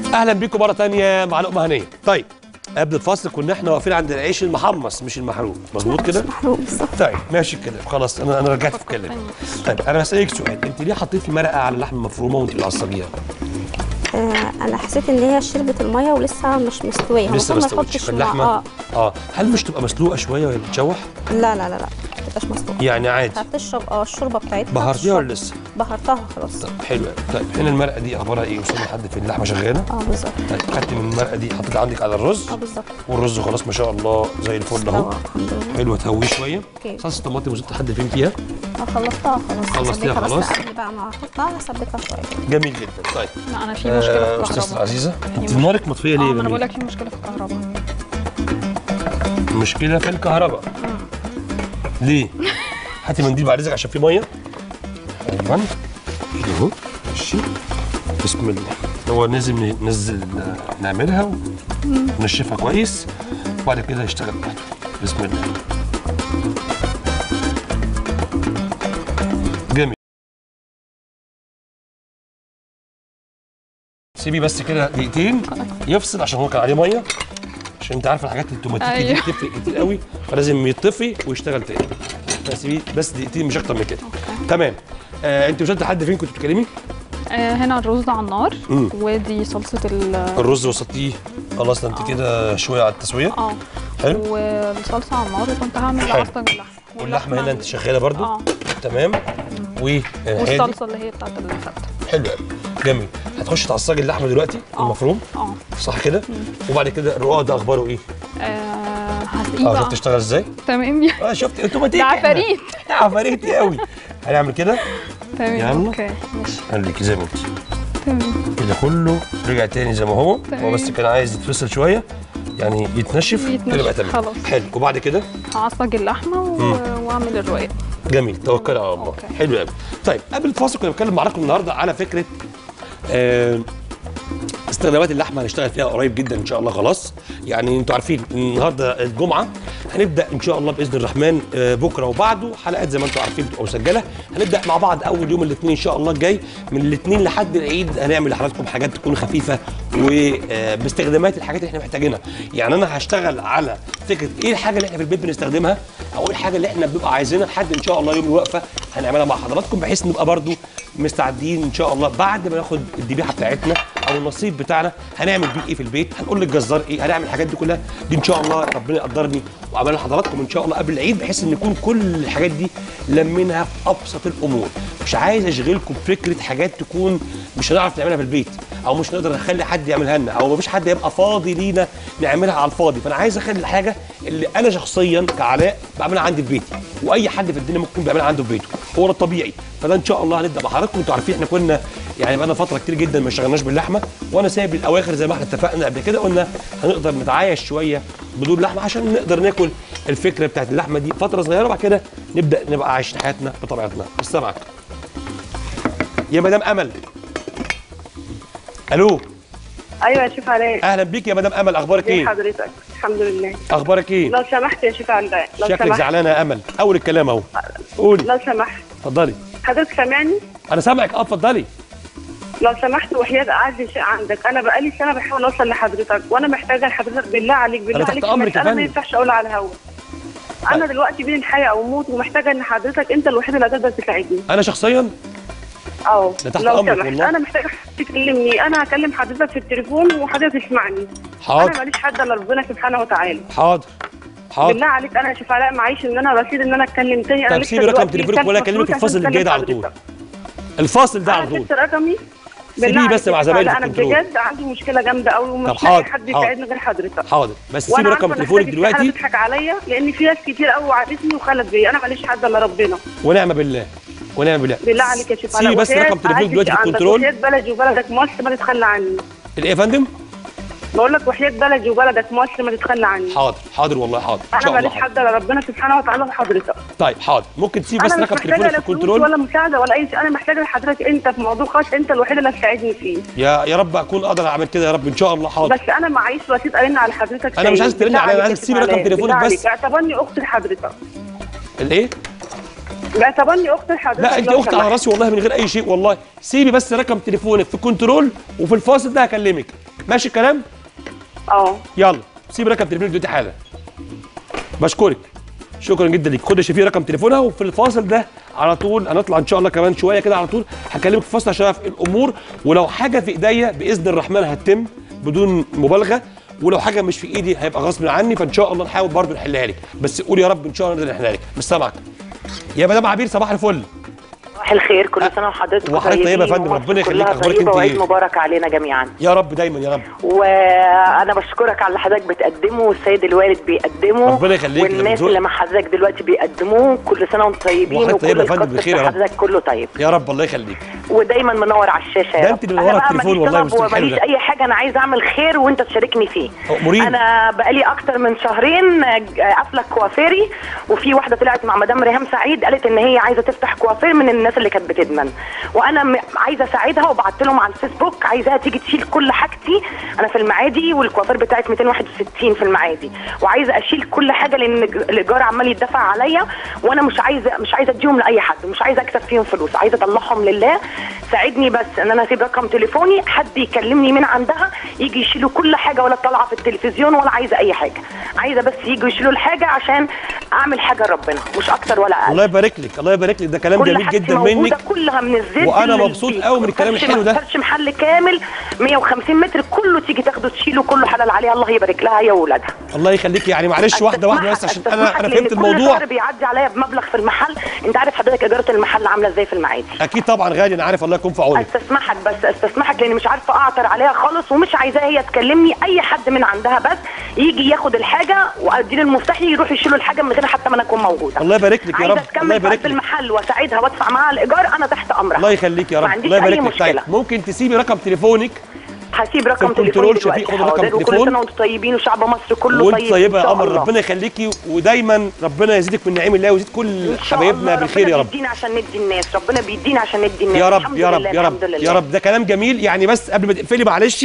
اهلا بيكم مره تانية مع لقمه هنيه طيب قبل الفاصل كنا احنا واقفين عند العيش المحمص مش المحروق مظبوط كده محروق بالظبط طيب ماشي الكلام خلاص انا انا رجعت في كلامي طيب انا بسالك سؤال انت ليه حطيتي مرقه على اللحمه المفرومه وانت بتعصبيها آه انا حسيت ان هي شربت الميه ولسه مش مستويه هو لسه ما المفروض استوتش يحطش فاللحمه اه اه هل مش تبقى مسلوقه شويه وهي بتتشوح لا لا لا لا ما تبقاش مسلوقه يعني عادي هتشرب اه الشوربه بتاعتها بهرتيها ولا هتشرب. لسه بهرتها خلاص طب حلو قوي طيب هنا المرقه دي اخبارها ايه وصلنا لحد فين اللحمه شغاله اه بالظبط طيب خدت من المرقه دي حطيتها عندك على الرز اه بالظبط والرز خلاص ما شاء الله زي الفل اهو استوى الحمد لله حلو تهويه شويه اوكي صلصه الطماطم وصلت لحد فين فيها اه خلصتها خلاص خلصتيها هسبكها خلاص؟ بس قبل بقى ما احطها هسبكها شويه جميل جدا طيب لا انا في مشكله آه، في استاذتي الكهرباء العزيزه انت مشكلة. نارك مطفيه ليه اه يا ما انا بقول جميل؟ لك في مشكله في الكهرباء مشكله في الكهرباء ليه؟ هاتي منديل بعد اذنك عشان في ميه ايوه كده اهو ماشي بسم الله هو لازم ننزل نعملها ونشفها كويس وبعد كده يشتغل لوحده بسم الله جميل سيبي بس كده دقيقتين يفصل عشان هو كان عليه ميه عشان انت عارف الحاجات التوماتيكي دي أيوه. بتفرق كتير قوي فلازم يطفي ويشتغل تاني فسيبيه بس دقيقتين مش اكتر من كده تمام آه انت وصلت لحد فين كنت بتتكلمي آه هنا الرز على النار مم. ودي صلصه ال الرز وسطيه خلاص ده انت كده شويه على التسويه اه حلو والصلصه على النار وكنت هعمل حلو. عصج اللحمه واللحمه هنا انت شغاله برضو اه تمام و والصلصه اللي هي بتاعت الفته حلو قوي جميل هتخش تعصجي اللحمه دلوقتي آه. المفروم اه صح كده وبعد كده الرقاق ده اخباره ايه آه، هسقيه اه بقى شفت تشتغل ازاي تمام يا اه شفت اوتوماتيك ده عفاريت احنا عفاريتي قوي هنعمل كده تمام يلا. اوكي ماشي خليكي زي ما قلتي تمام كده كله رجع تاني زي ما هو تمام. هو بس كان عايز يتفصل شويه يعني يتنشف يتنشف، كده يبقى تمام خلاص. حلو وبعد كده هعصج اللحمه و... واعمل الرقاق جميل توكل على الله أوكي. حلو قوي طيب قبل الفاصل كنا بنتكلم معاكم النهارده على فكره آه استخدامات اللحمه هنشتغل فيها قريب جدا ان شاء الله خلاص يعني انتوا عارفين النهارده الجمعه هنبدا ان شاء الله باذن الرحمن آه، بكره وبعده حلقات زي ما انتوا عارفين بتبقى مسجله هنبدا مع بعض اول يوم الاثنين ان شاء الله الجاي من الاثنين لحد العيد هنعمل لحضراتكم حاجات تكون خفيفه وباستخدامات الحاجات اللي احنا محتاجينها يعني انا هشتغل على فكره ايه الحاجه اللي احنا في البيت بنستخدمها او ايه الحاجه اللي احنا بنبقى عايزينها لحد ان شاء الله يوم الوقفه هنعملها مع حضراتكم بحيث نبقى برضو مستعدين ان شاء الله بعد ما ناخد الذبيحه بتاعتنا او النصيب بتاعنا هنعمل بيه ايه في البيت هنقول للجزار ايه هنعمل الحاجات دي كلها دي ان شاء الله ربنا يقدرني واعملها لحضراتكم ان شاء الله قبل العيد بحيث ان يكون كل الحاجات دي لمينها في ابسط الامور مش عايز اشغلكم بفكره حاجات تكون مش هنعرف نعملها في البيت او مش نقدر نخلي حد يعملها لنا او مفيش حد يبقى فاضي لينا نعملها على الفاضي فانا عايز اخلي الحاجه اللي انا شخصيا كعلاء بعملها عندي في بيتي واي حد في الدنيا ممكن بيعملها عنده في بيته هو ده الطبيعي فده ان شاء الله هنبدا مع حضراتكم انتوا عارفين احنا كنا يعني بقالنا فتره كتير جدا ما اشتغلناش باللحمه وانا سايب الاواخر زي ما احنا اتفقنا قبل كده قلنا هنقدر نتعايش شويه بدون لحمه عشان نقدر ناكل الفكره بتاعت اللحمه دي فتره صغيره وبعد كده نبدا نبقى عايشين حياتنا بطبيعتنا السمعك يا مدام امل الو ايوه يا شيف علاء اهلا بيك يا مدام امل اخبارك ازي ايه حضرتك الحمد لله اخبارك ايه لو سمحت يا شيف علاء لو شكلك سمحت زعلانه يا امل اول الكلام اهو قولي لو سمحت اتفضلي حضرتك سامعني انا سامعك اه اتفضلي لو سمحت وحياة اعز شيء عندك انا بقالي سنه بحاول اوصل لحضرتك وانا محتاجه لحضرتك بالله عليك بالله أنا تحت عليك في أمرك يا مسألة ما فندم. ينفعش اقولها على الهوا انا دلوقتي بين الحياه او موت ومحتاجه ان حضرتك انت الوحيد اللي هتقدر تساعدني انا شخصيا اه ده تحت لو أمرك سمحت والله. انا محتاجه حضرتك تكلمني انا هكلم حضرتك في التليفون وحضرتك تسمعني انا حاضر ماليش حد الا ربنا سبحانه وتعالى حاضر حاضر بالله عليك انا يا شيف علاء معيش ان انا رصيد ان انا اتكلم تاني انا طب لسه سيبي رقم دلوقتي تليفونك كلت ولا مفروض اكلمك عشان الفاصل الجاي ده على أكلم طول حضرتك. الفاصل ده على انا طول سبت رقمي سيبيه بالله بس عليك مع يا زمايلك شيف في علاء، انا الكنترول بجد عندي مشكله جامده قوي ومش طب لاقي حاضر، حد حاضر. يساعدني غير حضرتك حاضر بس سيبي وانا رقم عارفه تليفونك إن حضرتك دلوقتي بتضحك عليا لان في ناس كتير قوي وعدتني وخلت بيا انا ماليش حد الا ربنا ونعم بالله ونعم بالله بالله عليك يا شيف سيبي بس وحياة رقم تليفونك عايزك دلوقتي في عندك، الكنترول وحياة بلدي وبلدك مصر ما تتخلى عني الايه يا فندم بقول لك وحياة بلدي وبلدك مصر ما تتخلى عني حاضر حاضر والله حاضر ان انا شاء الله ماليش حاضر. حد الا ربنا سبحانه وتعالى وحضرتك طيب حاضر ممكن تسيب بس انا مش رقم محتاجه تليفونك في لا فلوس الكنترول ولا مساعده ولا اي شيء انا محتاجه لحضرتك انت في موضوع خاص انت الوحيد اللي هتساعدني فيه يا يا رب اكون اقدر اعمل كده يا رب ان شاء الله حاضر بس انا معيش رصيد ارن على حضرتك أنا مش تاني. عايز ترن بالله عليا، أنا عليك عايز يا تسيبي شيخ رقم علاء، تليفونك بالله بس. عليك. اعتبرني اخت لحضرتك الايه باعتبرني اخت لحضرتك لا انت لو اخت على سمحت. راسي والله من غير اي شيء والله سيبي بس رقم تليفونك في كنترول وفي الفاصل ده هكلمك ماشي الكلام اه يلا سيبي رقم تليفونك دلوقتي حالا بشكرك شكرا جدا ليك خد يا شفيق رقم تليفونها وفي الفاصل ده على طول هنطلع ان شاء الله كمان شويه كده على طول هكلمك في الفاصل عشان اعرف الامور ولو حاجه في ايديا باذن الرحمن هتتم بدون مبالغه ولو حاجه مش في ايدي هيبقى غصب عني فان شاء الله نحاول برضه نحلها لك بس قول يا رب ان شاء الله نقدر نحلها لك مش سامعك يا مدام عبير صباح الفل صباح الخير كل سنه وحضرتك وحضرتك طيبة يا فندم، ربنا يخليك. أخبارك انت وعيد ايه؟ مبارك علينا جميعا يا رب دايما يا رب وانا بشكرك على اللي حضرتك بتقدمه والسيد الوالد بيقدمه ربنا يخليك، والناس لمزوق. اللي مع حضرتك دلوقتي بيقدموه كل سنه وانتم طيبين وحضرتك طيبة وكل يا فندم، القصد بخير يا بتاع رب. حضرتك كله طيب يا رب الله يخليك ودايما منور على الشاشه يا ده رب. انت اللي منورة أنا بقى التليفون ماليش والله طلب مستحيل وماليش ده. اي حاجه انا عايزه اعمل خير وانت تشاركني فيه أموريني. انا بقالي اكتر من شهرين آه، قافله كوافيري وفي واحده طلعت مع مدام ريهام سعيد قالت ان هي عايزه تفتح كوافير من الناس اللي كانت بتدمن وانا م- عايزه اساعدها وبعت لهم على الفيسبوك عايزاها تيجي تشيل كل حاجتي انا في المعادي والكوافير بتاعت 261 في المعادي وعايزه اشيل كل حاجه لان الج- الايجار عمال يدفع عليا وانا مش عايزه مش عايزه اديهم لاي حد مش عايزه اكسب فيهم فلوس عايزه اطلعهم لله ساعدني بس ان انا اسيب رقم تليفوني حد يكلمني من عندها يجي يشيلوا كل حاجه ولا طالعه في التلفزيون ولا عايزه اي حاجه عايزه بس يجوا يشيلوا الحاجه عشان اعمل حاجه لربنا مش اكتر ولا اقل الله يبارك لك الله يبارك لك ده كلام كل جميل حاجتي جدا موجودة منك كلها من الزيت وأنا للبيت. مبسوط قوي من الكلام فرش- الحلو ده. فرش محل كامل 150 متر كله تيجي تاخده تشيله كله حلال عليها الله يبارك لها هي واولادها الله يخليك يعني معلش واحده واحده بس عشان انا انا فهمت الموضوع كل شهر بيعدي عليا بمبلغ في المحل انت عارف حضرتك اجاره المحل عامله ازاي في المعادي اكيد طبعا غالي انا عارف الله يكون في عونك استسمحك بس استسمحك لاني مش عارفه اعثر عليها خالص ومش عايزاها هي تكلمني اي حد من عندها بس يجي ياخد الحاجه واديله المفتاح يروح يشيلوا الحاجه من غير حتى ما انا اكون موجوده الله يبارك لك يا عايزه رب الله تكمل في يبارك قلب لك المحل واساعدها وادفع معاها الايجار انا تحت امرها الله يخليك يا ما رب عنديش الله يبارك اي لك طيب مشكله ممكن تسيبي رقم تليفونك هسيب رقم الكنترول تليفوني شفيق، دلوقتي خد رقم حاضر وكل تليفون. سنه وانتم طيبين وشعب مصر كله وانت طيب طيبه إن يا شاء قمر الله. ربنا يخليكي ودايما ربنا يزيدك من نعيم الله ويزيد كل إن شاء حبايبنا الله بالخير يا ربنا رب بيدينا عشان ندي الناس ربنا بيدينا عشان ندي الناس يا رب الحمد يا رب لله يا الحمد رب لله يا رب ده كلام جميل يعني بس قبل ما تقفلي معلش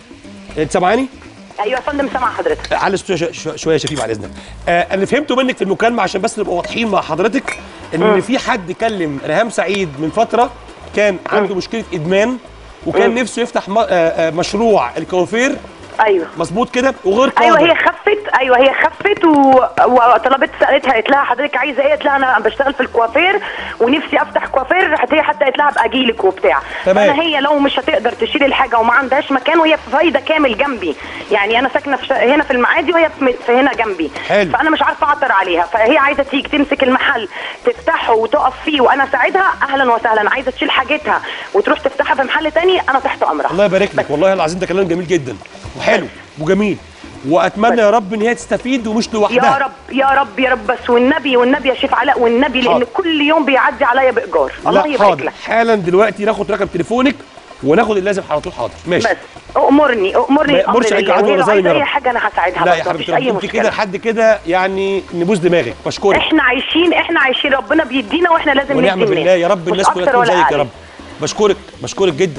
انت سامعاني؟ ايوه يا فندم سامع حضرتك علي الصوت شو- شو- شويه يا شفيق بعد اذنك آه اللي فهمته منك في المكالمه عشان بس نبقى واضحين مع حضرتك ان في حد كلم ريهام سعيد من فتره كان عنده مشكله ادمان وكان نفسه يفتح م- آه آه مشروع الكوافير ايوه مظبوط كده وغير قادر ايوه هي خفت ايوه هي خفت و... وطلبت سالتها قالت لها حضرتك عايزه ايه؟ قالت لها انا بشتغل في الكوافير ونفسي افتح كوافير راحت هي حتى قالت لها ابقى اجيلك وبتاع تمام. فانا هي لو مش هتقدر تشيل الحاجه وما عندهاش مكان وهي في فايده كامل جنبي يعني انا ساكنه في ش... هنا في المعادي وهي في, في هنا جنبي حلو. فانا مش عارفه اعطر عليها فهي عايزه تيجي تمسك المحل تفتحه وتقف فيه وانا اساعدها اهلا وسهلا عايزه تشيل حاجتها وتروح تفتحها في محل تاني انا تحت امرها الله يبارك لك والله العظيم ده كلام جميل جدا وحلو وجميل واتمنى يا رب ان هي تستفيد ومش لوحدها يا رب يا رب يا رب بس والنبي والنبي يا شيخ علاء والنبي لان حاضر. كل يوم بيعدي عليا بايجار الله لا يبارك حاضر لك حالا دلوقتي ناخد رقم تليفونك وناخد اللازم على طول حاضر ماشي بس امرني امرني ما الامر يأمرش عليك لله عدو وهي ولا لو ظالم يا عايزه اي رب. حاجه انا هساعدها لا بس يا مفيش حبيبتي اي انت كده مشكله لحد كده يعني نبوس دماغك بشكرك احنا عايشين احنا عايشين ربنا بيدينا واحنا لازم ندي ونعم بالله الناس يا رب مش الناس كلها أكتر تكون ولا زيك يا أقل. رب بشكرك بشكرك جدا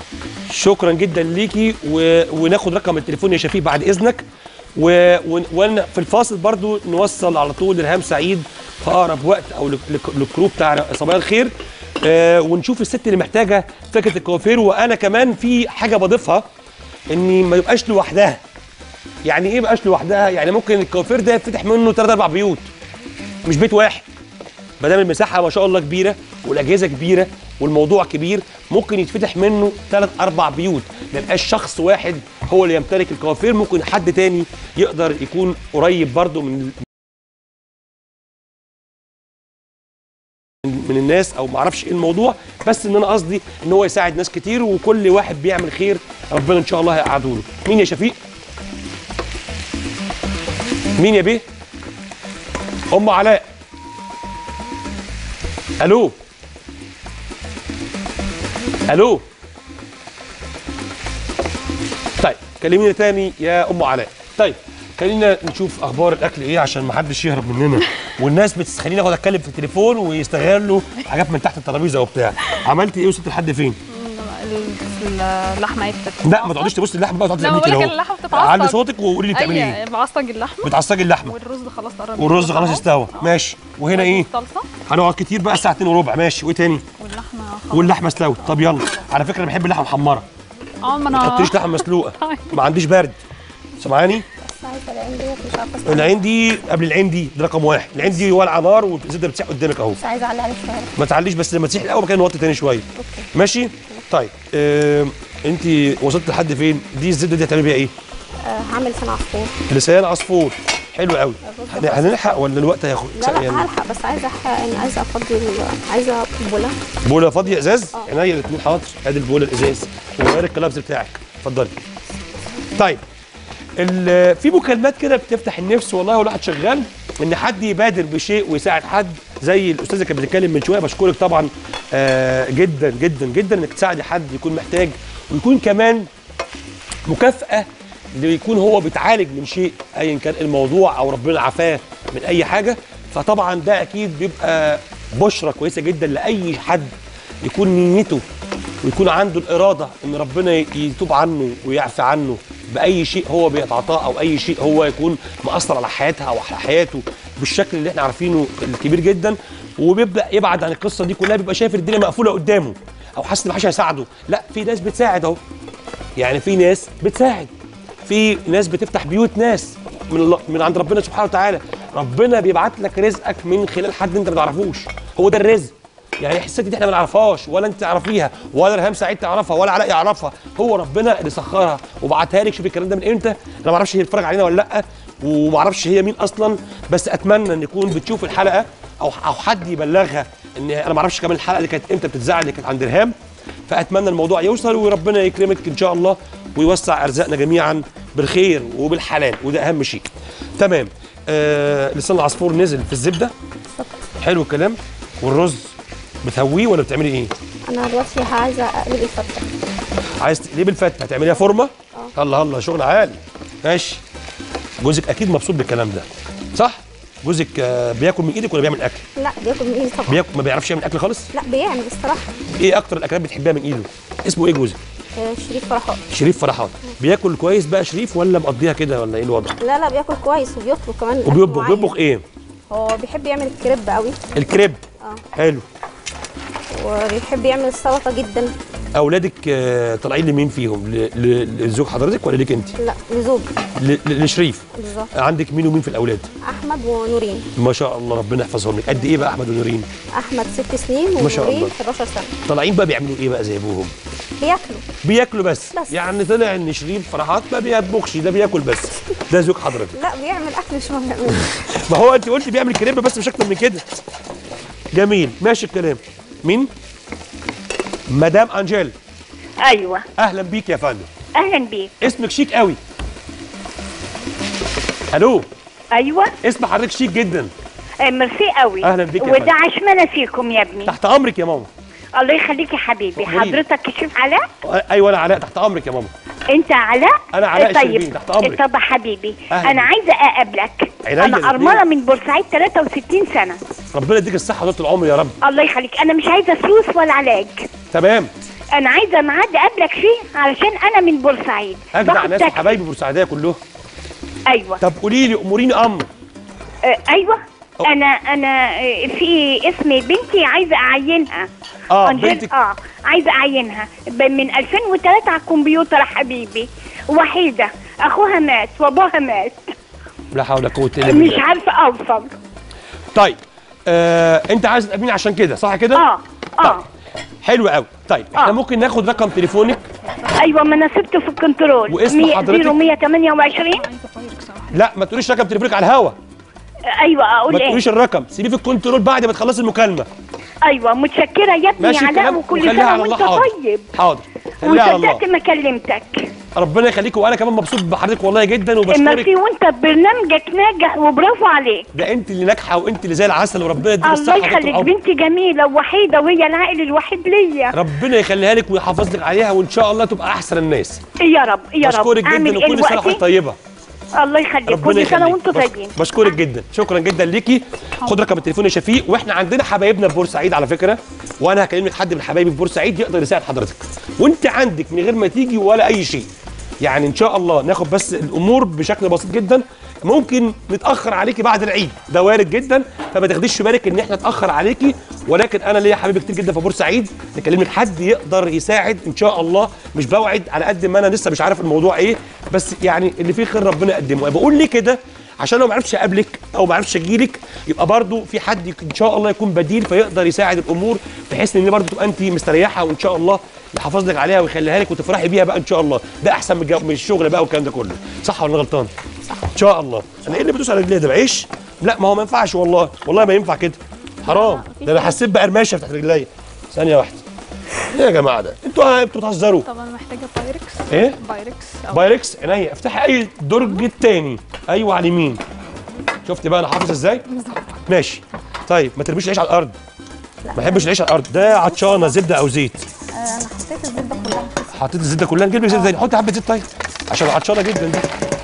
شكرا جدا ليكي و... وناخد رقم التليفون يا شفيق بعد اذنك و... و... وانا في الفاصل برضو نوصل على طول لرهام سعيد في اقرب وقت او لك- لك- للكروب بتاع صباح الخير آه ونشوف الست اللي محتاجه فكره الكوافير وانا كمان في حاجه بضيفها اني ما يبقاش لوحدها يعني ايه بقاش لوحدها يعني ممكن الكوافير ده يفتح منه 3 4 بيوت مش بيت واحد ما دام المساحه ما شاء الله كبيره والاجهزه كبيره والموضوع كبير ممكن يتفتح منه ثلاث اربع بيوت ما يبقاش شخص واحد هو اللي يمتلك الكوافير ممكن حد تاني يقدر يكون قريب برضه من من الناس او ما اعرفش ايه الموضوع بس ان انا قصدي ان هو يساعد ناس كتير وكل واحد بيعمل خير ربنا ان شاء الله هيقعده له مين يا شفيق مين يا بيه ام علاء الو الو طيب كلمينا تاني يا ام علاء طيب خلينا نشوف اخبار الاكل ايه عشان ما حدش يهرب مننا والناس بتخليني اقعد اتكلم في التليفون ويستغلوا حاجات من تحت الترابيزه وبتاع عملتي ايه وصلت لحد فين اللحمه هي بتتعصج لا ما تقعديش تبص اللحمه بقى تقعدي لا، تعملي بقول كده لك اهو اللحمة بتتعصج. علي صوتك وقولي لي بتعملي ايه ايوه بعصج اللحمه بتعصجي اللحمه والرز خلاص قرب والرز يستوي خلاص أهو. استوى ماشي وهنا ايه الصلصه هنقعد كتير بقى الساعه 2 وربع ماشي وايه تاني واللحمه خلاص واللحمه استوت طب يلا على فكره انا بحب اللحمه محمره اه ما ما انا تحطيش لحمه مسلوقه ما عنديش برد سامعاني بس عايزه العين ديت مش عارفه اسمها العين دي قبل العين دي ده رقم واحد العين دي ولع نار والزبده بتسيح قدامك اهو بس عايزه اعلي عليه شويه ما تعليش بس لما تسيح الاول كده نوطي تاني شويه ماشي طيب آه انت وصلت لحد فين دي الزبده دي هتعملي بيها ايه آه هعمل لسان عصفور لسان عصفور حلو قوي هن- هنلحق ولا الوقت هياخد لا لا هلحق بس عايزه أح- يعني عايزه افضي ال- عايزه بوله بوله فاضيه ازاز عينيا الاثنين حاضر ادي البوله الازاز وغير الكلابس بتاعك اتفضلي طيب ال- في مكالمات كده بتفتح النفس والله والواحد شغال ان حد يبادر بشيء ويساعد حد زي الاستاذه اللي كانت بتتكلم من شويه بشكرك طبعا آه جدا جدا جدا انك تساعدي حد يكون محتاج ويكون كمان مكافاه ليكون هو بيتعالج من شيء ايا كان الموضوع او ربنا عافاه من اي حاجه فطبعا ده اكيد بيبقى بشرى كويسه جدا لاي حد يكون نيته ويكون عنده الاراده ان ربنا يتوب عنه ويعفى عنه باي شيء هو بيتعاطاه او اي شيء هو يكون مأثر على حياتها او على حياته بالشكل اللي احنا عارفينه الكبير جدا وبيبدا يبعد عن القصه دي كلها بيبقى شايف الدنيا مقفوله قدامه او حاسس ان محدش هيساعده لا في ناس بتساعد اهو يعني في ناس بتساعد في ناس بتفتح بيوت ناس من الله من عند ربنا سبحانه وتعالى ربنا بيبعت لك رزقك من خلال حد انت ما تعرفوش هو ده الرزق يعني الست دي احنا ما نعرفهاش ولا انت تعرفيها ولا رهام سعيد تعرفها ولا علاء يعرفها هو ربنا اللي سخرها وبعتها لك شوف الكلام ده من امتى انا ما اعرفش هي بتتفرج علينا ولا لا وما اعرفش هي مين اصلا بس اتمنى ان يكون بتشوف الحلقه او او حد يبلغها ان انا ما اعرفش كمان الحلقه اللي كانت امتى بتتذاع اللي كانت عند رهام فاتمنى الموضوع يوصل وربنا يكرمك ان شاء الله ويوسع ارزاقنا جميعا بالخير وبالحلال وده اهم شيء تمام آه لسان العصفور نزل في الزبده حلو الكلام والرز بتهويه ولا بتعملي ايه انا دلوقتي عايزه اقلب الفته عايز تقلبي الفته هتعمليها فورمه الله الله شغل عالي ماشي جوزك اكيد مبسوط بالكلام ده صح جوزك آه بياكل من ايدك ولا بيعمل اكل لا بياكل من ايدي طبعا بياكل ما بيعرفش يعمل اكل خالص لا بيعمل الصراحه ايه اكتر الاكلات بتحبها من ايده اسمه ايه جوزك آه، شريف فرحات شريف فرحات بياكل كويس بقى شريف ولا مقضيها كده ولا ايه الوضع لا لا بياكل كويس وبيطلب كمان أكل وبيطبخ معين. بيطبخ ايه هو بيحب يعمل الكريب قوي الكريب اه حلو وبيحب يعمل السلطه جدا اولادك آه، طالعين لمين فيهم ل- ل- لزوج حضرتك ولا ليك انت لا لزوج ل- ل- لشريف بالظبط عندك مين ومين في الاولاد احمد ونورين ما شاء الله ربنا يحفظهم لك قد ايه بقى احمد ونورين احمد ست سنين ما شاء ونورين الله. 11 سنه طالعين بقى بيعملوا ايه بقى زي ابوهم بياكلوا بياكلوا بس, بس. يعني طلع ان شريف فرحات ما بيطبخش ده بياكل بس ده زوج حضرتك لا بيعمل اكل مش ما بيعمل ما هو انت قلت بيعمل كريب بس مش اكتر من كده جميل ماشي الكلام مين مدام انجيل ايوه اهلا بيك يا فندم اهلا بيك اسمك شيك قوي الو ايوه اسم حضرتك شيك جدا آه، ميرسي قوي أهلا بيك يا وده فندم. عشمنا فيكم يا ابني تحت امرك يا ماما الله يخليك يا حبيبي أموري. حضرتك شوف علاء ايوه انا علاء تحت امرك يا ماما انت علاء أنا علاء طيب الشربيني، تحت أمرك. طب يا حبيبي أهلا انا بيك. عايزه اقابلك عينيا انا الاتنين. ارمله من بورسعيد 63 سنه ربنا يديك الصحه وطول العمر يا رب الله يخليك انا مش عايزه فلوس ولا علاج تمام انا عايزه ميعاد اقابلك فيه علشان انا من بورسعيد اجدع باخد ناس تاكسي. وحبايبي بورسعيديه كلهم ايوه طب قولي لي اموريني امر آه، ايوه أو- انا انا آه، في اسم بنتي عايزه اعينها اه أنجيل- بنتك اه عايزه اعينها ب- من 2003 على الكمبيوتر يا حبيبي وحيده اخوها مات وابوها مات لا حول ولا قوه الا مش بالله عارفه اوصل طيب آه، انت عايز تقابلني عشان كده صح كده اه طيب اه حلو قوي طيب احنا آه. ممكن ناخد رقم تليفونك ايوه ما انا سبته في الكنترول واسم مية- حضرتك؟ 0128 لا ما تقوليش رقم تليفونك على الهوا ايوه ما اقول ايه تقوليش الرقم سيبيه في الكنترول بعد ما تخلصي المكالمه ايوه متشكره يا ابني ماشي علاء الكلام وكل وخليها سنه على الله وانت حاضر طيب حاضر خليها على الله وصدقت ما كلمتك ربنا يخليك وانا كمان مبسوط بحضرتك والله جدا وبشكرك ميرسي وانت برنامجك ناجح وبرافو عليك ده انت اللي ناجحه وانت اللي زي العسل وربنا يديك الله الصحه وطول يخليك العمر. بنتي جميله ووحيده وهي العائل الوحيد ليا ربنا يخليها لك ويحافظ لك عليها وان شاء الله تبقى احسن الناس يا رب يا رب بشكرك اعمل جدا ايه وكل سنه وحضرتك دلوقتي طيبه الله يخليك ربنا كل سنه يخليك. وانتم بش- طيبين بشكرك جدا شكرا جدا ليكي خد رقم التليفون يا شفيق واحنا عندنا حبايبنا في بورسعيد على فكره وانا هكلم لك حد من حبايبي في بورسعيد يقدر يساعد حضرتك وانت عندك من غير ما تيجي ولا اي شيء يعني ان شاء الله ناخد بس الامور بشكل بسيط جدا ممكن نتاخر عليكي بعد العيد ده وارد جدا فما تاخديش في بالك ان احنا نتاخر عليكي ولكن انا ليا حبايبي كتير جدا في بورسعيد نكلم لك حد يقدر يساعد ان شاء الله مش بوعد على قد ما انا لسه مش عارف الموضوع ايه بس يعني اللي فيه خير ربنا يقدمه بقول ليه كده عشان لو ما عرفتش اقابلك او ما عرفتش اجيلك يبقى برضو في حد يك- ان شاء الله يكون بديل فيقدر يساعد الامور بحيث ان برضو تبقى انت مستريحه وان شاء الله يحافظ لك عليها ويخليها لك وتفرحي بيها بقى ان شاء الله ده احسن من الجو- من الشغل بقى والكلام ده كله صح ولا أنا غلطان ان شاء الله انا ايه اللي بدوس على رجلي ده بعيش لا ما هو ما ينفعش والله والله ما ينفع كده حرام ده انا حسيت بقرمشه تحت رجلي ثانيه واحده ايه يا جماعه ده انتوا انتوا بتهزروا طبعا محتاجه بايركس ايه بايركس أو بايركس عينيا افتحي اي درج التاني ايوه على اليمين شفت بقى انا حافظ ازاي ماشي طيب ما ترميش العيش على الارض ما بحبش العيش على الارض ده عطشانه زبده او زيت آه، انا حطيت الزبده كلها حطيت الزبده كلها نجيب لك زبده تاني حطي حبه زيت طيب عشان عطشانه جدا دي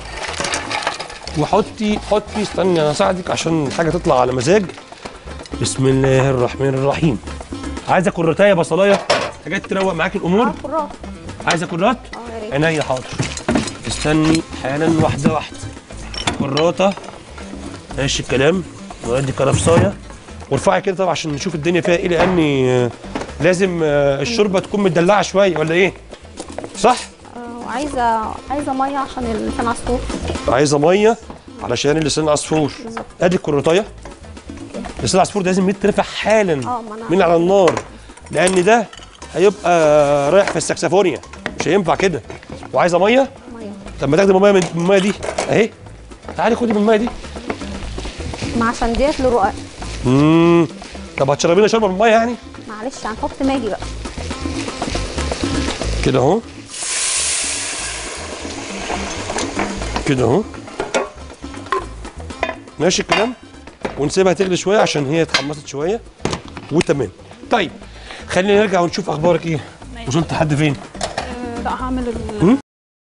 وحطي حطي استني انا اساعدك عشان الحاجه تطلع على مزاج بسم الله الرحمن الرحيم عايزه كرتايه بصلايه حاجات تروق معاك الامور اه كرات عايزه كرات اه يا ريت عينيا حاضر استني حالا واحده واحده كراته ماشي الكلام وادي كرفصايه وارفعي كده طبعا عشان نشوف الدنيا فيها ايه لان آه، لازم آه، الشوربه تكون مدلعه شويه ولا ايه صح آه، وعايزه عايزه ميه عشان اللسان عصفور عايزه ميه علشان اللسان عصفور ادي الكروتايه لسان العصفور ده لازم يترفع حالا اه ما انا من على النار لان ده هيبقى رايح في السكسفونيا مش هينفع كده وعايزه ميه ميه طب ما تاخدي ميه من من الميه دي اهي تعالي خدي من الميه دي ما عشان ديت لرقاق امم طب هتشربي لنا شوربه من الميه يعني معلش هنحط ماجي بقى كده اهو كده اهو ماشي الكلام ونسيبها تغلي شويه عشان هي اتحمصت شويه وتمام طيب خلينا نرجع ونشوف اخبارك ايه ماشي. وصلت لحد فين آه، لا هعمل ال هم؟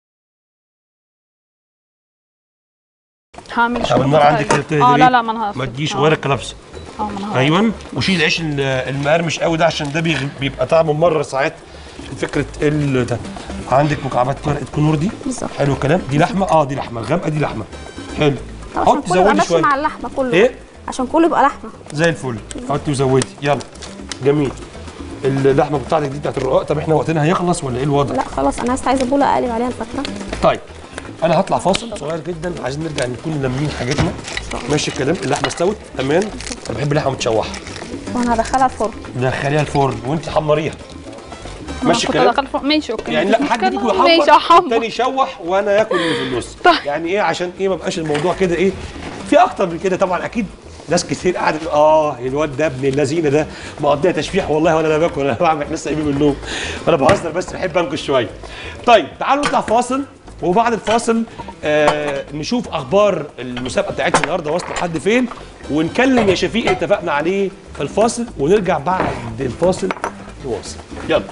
هعمل طب شوربة النار عندك طيب. بتهدي اه ليه؟ لا لا ما انا هقف- ما تجيش آه. ورا الكلبس اه ما انا هقف. ايوه وشيل العيش ال- المقرمش قوي ده عشان ده بيغ- بيبقى طعمه ممرر ساعات فكره ال ده عندك مكعبات ورقه كنور دي بالظبط حلو الكلام دي لحمه اه دي لحمه الغامقه دي لحمه حلو عشان حطي كله يبقى زودي ماشي شويه مع اللحمه كله ايه عشان كله يبقى لحمه زي الفل حطي وزودي يلا جميل اللحمه بتاعتك دي بتاعت الرقاق طب احنا وقتنا هيخلص ولا ايه الوضع لا خلاص انا لسه عايزه بوله اقلب عليها الفتره طيب انا هطلع فاصل صغير جدا عايزين نرجع نكون لامين حاجتنا ماشي الكلام اللحمه استوت امان انا بحب اللحمه متشوحه وانا هدخلها الفرن دخليها الفرن وانت حمريها ماشي كنت الكلام دخل فوق ماشي اوكي يعني لا حد يجي مشكلة. ماشي يحمر هحمر التاني يشوح وانا ياكل اللي في النص طيب. يعني ايه عشان ايه ما بقاش الموضوع كده ايه في اكتر من كده طبعا اكيد ناس كتير قاعده تقول اه الواد ده ابن اللذينه ده مقضيها تشبيح والله وانا لا باكل انا بعمل لسه قايمين من النوم انا بهزر بس بحب انكش شويه طيب تعالوا نطلع فاصل وبعد الفاصل آه نشوف اخبار المسابقه بتاعتنا النهارده واصله لحد فين ونكلم يا شفيق اللي اتفقنا عليه في الفاصل ونرجع بعد الفاصل نواصل يلا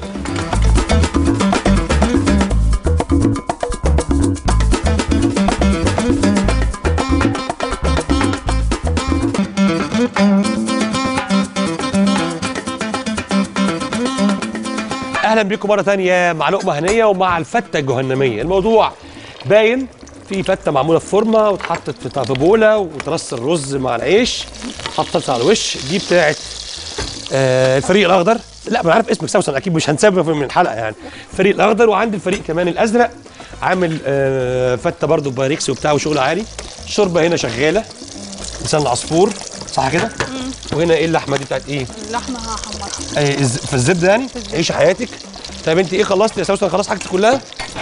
اهلا بيكم مره تانية مع لقمه هنيه ومع الفته الجهنميه الموضوع باين في فته معموله في فورمه واتحطت في طب بوله وترص الرز مع العيش حطت على الوش دي بتاعت آه الفريق الاخضر لا ما أنا عارف اسمك سوسن اكيد مش هنسابها من الحلقه يعني الفريق الاخضر وعندي الفريق كمان الازرق عامل آه فته برضو باريكس وبتاع وشغل عالي الشوربه هنا شغاله لسان العصفور صح كده وهنا ايه اللحمه دي بتاعت ايه اللحمه هحمرها أي الز- في الزبده يعني عيشي حياتك طيب انت ايه خلصتي يا سوسن خلاص حاجتك كلها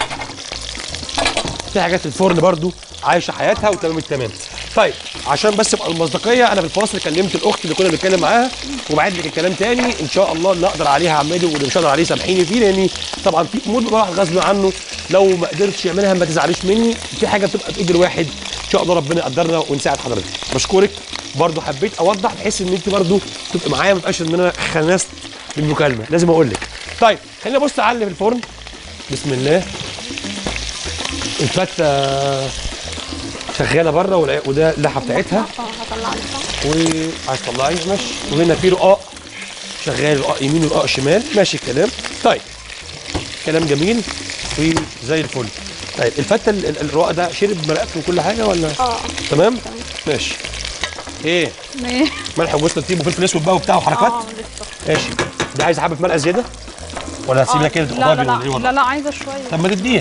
في حاجات في الفرن برضو عايشه حياتها وتمام التمام طيب عشان بس يبقى المصداقيه انا في الفاصل كلمت الاخت اللي كنا بنتكلم معاها وبعد لك الكلام تاني ان شاء الله اللي اقدر عليه هعمله واللي مش هقدر عليه سامحيني فيه لاني طبعا في امور بيبقى الواحد غصب عنه لو ما قدرتش يعملها ما تزعليش مني في حاجه بتبقى بايد الواحد ان شاء الله ربنا يقدرنا ونساعد حضرتك بشكرك برضو حبيت اوضح بحيث ان انت برضو تبقى معايا ما تبقاش ان انا خنست بالمكالمه لازم اقول لك طيب خلينا نبص على اللي في الفرن بسم الله الفته شغاله بره والع- وده اللحه بتاعتها اه هطلع لك وعايز تطلعي ماشي وهنا في رقاق شغال رقاق يمين ورقاق شمال ماشي الكلام طيب كلام جميل وزي الفل طيب الفته ال- ال- الرقاق ده شرب مرقته وكل حاجه ولا اه تمام ماشي ايه ماشي ملح وجوز الطيب وفلفل اسود بقى وبتاع وحركات اه لسه ماشي ده عايز حبه ملقه زياده ولا هسيبها كده لا تبقى لا ضابي ولا ايه لا ولا لا لا عايزه شويه طب ما تديها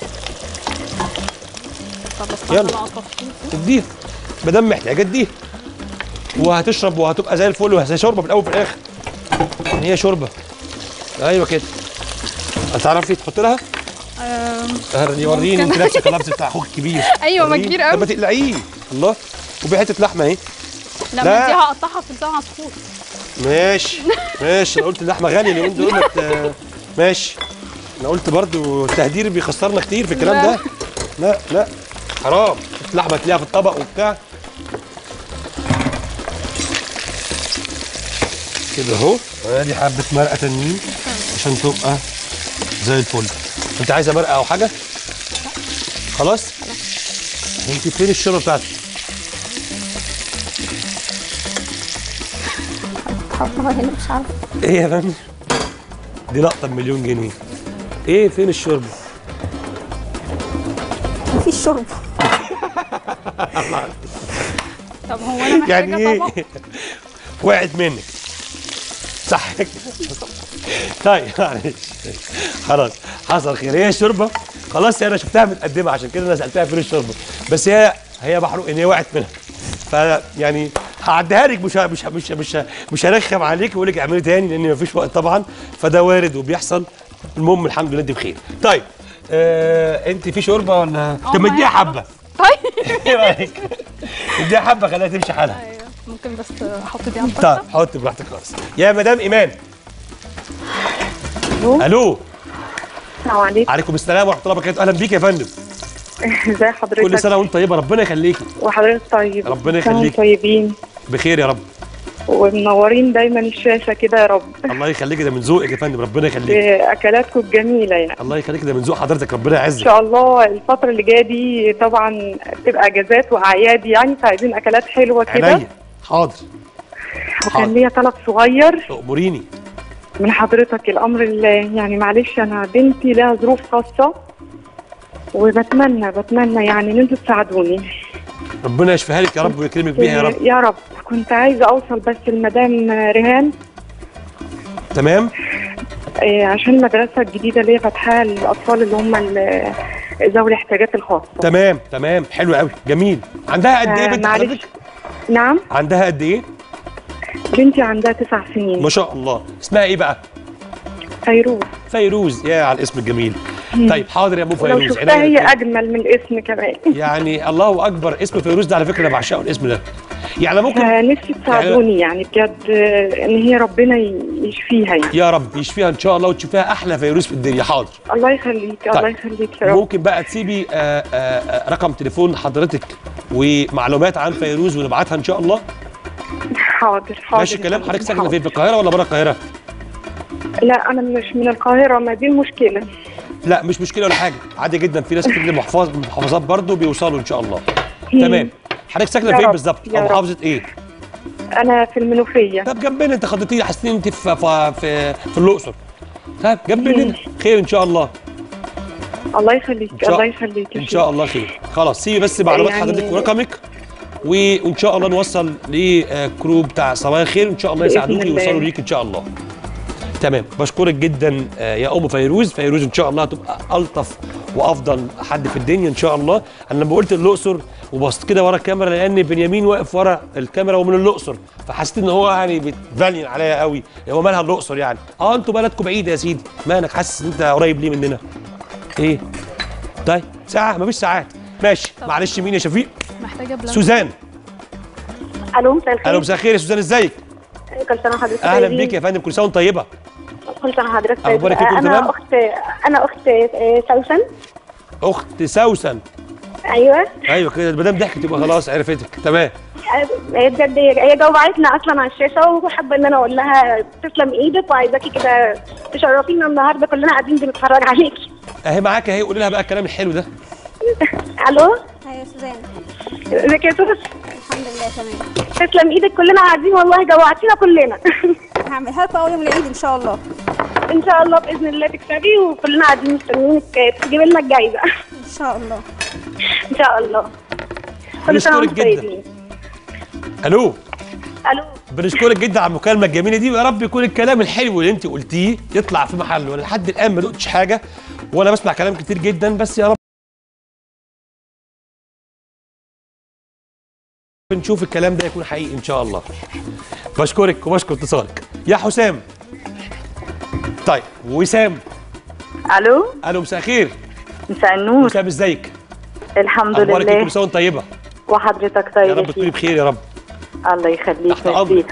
طب استنى يلا. بقى أطفيه. تديها ما دام محتاجه اديها وهتشرب وهتبقى زي الفل وهي شوربه في الاول وفي الاخر يعني هي شوربه ايوه كده هتعرفي تحط لها آم، وريني انت ممكن. نفسك اللبس بتاع اخوك الكبير أيوة، ما وريني. كبير طب قوي. ما تقلقيه الله وفي حته لحمه اهي لا لا. ما دي هقطعها في لسان عصفور ماشي ماشي انا قلت اللحمه غاليه اليومين دول ما ت- ماشي انا قلت برضو التهدير بيخسرنا كتير في الكلام لا. ده لا لا حرام اللحمه تلاقيها في الطبق وبتاع كده اهو ادي حبه مرقه تانيين عشان تبقى زي الفل انت عايزه مرقه او حاجه خلاص انت فين الشوربه بتاعتك حطها هنا مش عارفه ايه يا فندم دي لقطه بمليون جنيه ايه فين الشوربه مفيش شرب طب هو انا محتاجه يعني طبق ايه وقعت منك صح كده طيب معلش خلاص حصل خير هي الشوربه خلاص انا شفتها متقدمه عشان كده انا سالتها فين الشوربه بس هي هي محروق ان هي وقعت منها فيعني هعديها لك مش ه- مش ه- مش ه- مش ه- مش هرخم عليك واقول لك اعملي تاني لان مفيش وقت طبعا فده وارد وبيحصل المهم الحمد لله انت بخير طيب آه انت في شوربه ولا طب ما اديها حبه طيب ايه رايك اديها حبه خليها تمشي حالها ايوه ممكن بس احط دي على طيب الطاسه حط براحتك خالص يا مدام ايمان الو السلام عليكم عليكم السلام ورحمه الله وبركاته اهلا بيك يا فندم ازي حضرتك كل سنه وانت طيبه ربنا يخليكي وحضرتك طيب ربنا كلكم يخليك. طيبين بخير يا رب ومنورين دايما الشاشه كده يا رب الله يخليك ده من ذوقك يا فندم ربنا يخليك باكلاتكم الجميله يعني الله يخليك ده من ذوق حضرتك ربنا ان يعزك شاء الله الفتره اللي جايه دي طبعا تبقى اجازات واعياد يعني فعايزين اكلات حلوه كده عينيا حاضر وكان حاضر ليا طلب صغير اموريني من حضرتك الامر اللي يعني معلش انا بنتي لها ظروف خاصه وبتمنى بتمنى يعني ان انتوا تساعدوني ربنا يشفيها لك يا رب ويكرمك بيها يا رب يا رب كنت عايزه اوصل بس لمدام ريهان تمام آه، عشان المدرسه الجديده اللي هي فاتحاها للاطفال اللي هم ال- ذوي الاحتياجات الخاصه تمام تمام حلو قوي جميل عندها قد ايه آه، بنت معلش. حضرتك نعم عندها قد ايه بنتي عندها تسع سنين ما شاء الله اسمها ايه بقى فيروز فيروز يا على الاسم الجميل طيب حاضر يا ابو ولو فيروز شفتها عينيا هي الاتنين. اجمل من الاسم كمان يعني الله اكبر اسم فيروز ده على فكره انا بعشقه الاسم ده يعني ممكن فنفسي تساعدوني يعني بجد آه، ان هي ربنا ي- يشفيها يعني يا رب يشفيها ان شاء الله وتشوفيها احلى فيروز في الدنيا حاضر الله يخليك الله يخليك يا رب ممكن بقى تسيبي آه، آه، آه، رقم تليفون حضرتك ومعلومات عن فيروز ونبعتها ان شاء الله حاضر حاضر ماشي الكلام حضرتك ساكنه حاضر. فين في القاهره ولا بره القاهره لا انا مش من القاهره ما دي المشكله لا مش مشكله ولا حاجه عادي جدا في ناس كتير من المحافظ- من المحافظات برضو بيوصلوا ان شاء الله تمام حضرتك ساكنه يا فين رب، بالظبط يا او رب. محافظه ايه انا في المنوفيه طب جنبنا انت خدتيني حسيت انت في في في, في الاقصر طيب جنبنا خير ان شاء الله الله يخليك شاء- الله يخليك يا ان شاء الله خير خلاص سيبي بس معلومات يعني- حضرتك ورقمك و- وان شاء الله نوصل لكرو بتاع صباح الخير ان شاء الله بإذن يساعدوك الله. يوصلوا ليك ان شاء الله تمام بشكرك جدا آه، يا ام فيروز فيروز ان شاء الله هتبقى الطف وافضل حد في الدنيا ان شاء الله انا لما قلت الاقصر وبصت كده ورا الكاميرا لان بنيامين واقف ورا الكاميرا ومن الاقصر فحسيت ان هو يعني بيتبلين عليا قوي هو مالها الاقصر يعني اه انتوا بلدكم بعيد يا سيدي مالك حاسس ان انت قريب ليه مننا ايه طيب ساعه مفيش ساعات ماشي معلش مين يا شفيق محتاجه بلان سوزان الو مساء الخير الو مساء الخير يا سوزان ازيك كل سنه وحضرتك اهلا طيبين. بيك يا فندم كل سنه وانت طيبه كل سنه وحضرتك طيب. أخبارك إيه؟ كله تمام؟ انا اخت انا اخت آه، سوسن اخت سوسن ايوه ايوه كده ما دام ضحكت يبقى خلاص عرفتك تمام آه، هي بجد هي هي جاوبتنا اصلا على الشاشه وحابه ان انا اقول لها تسلم ايدك وعايزاكي كده تشرفينا النهارده كلنا قاعدين بنتفرج عليكي اهي معاك اهي قولي لها بقى الكلام الحلو ده الو ايوه سوزان ازيك يا توس الحمد لله تمام تسلم ايدك كلنا قاعدين والله جوعتينا كلنا هعملها لكم اول يوم العيد ان شاء الله ان شاء الله باذن الله تكسبي وكلنا قاعدين مستنيينك تجيبي لنا الجايزه ان شاء الله ان شاء الله كل سنه بنشكرك وانتم جدا. طيبين الو الو بنشكرك جدا على المكالمه الجميله دي ويا رب يكون الكلام الحلو اللي انت قلتيه يطلع في محله وانا لحد الان ما دقتش حاجه وانا بسمع كلام كتير جدا بس يا رب نشوف الكلام ده يكون حقيقي ان شاء الله بشكرك وبشكر اتصالك يا حسام طيب وسام الو الو مساء الخير مساء النور وسام ازيك الحمد اخبارك ايه لله كل سنه وانت طيبه وحضرتك يا طيب رب تكوني بخير يا رب الله يخليك تحت أمرك. ميرسي.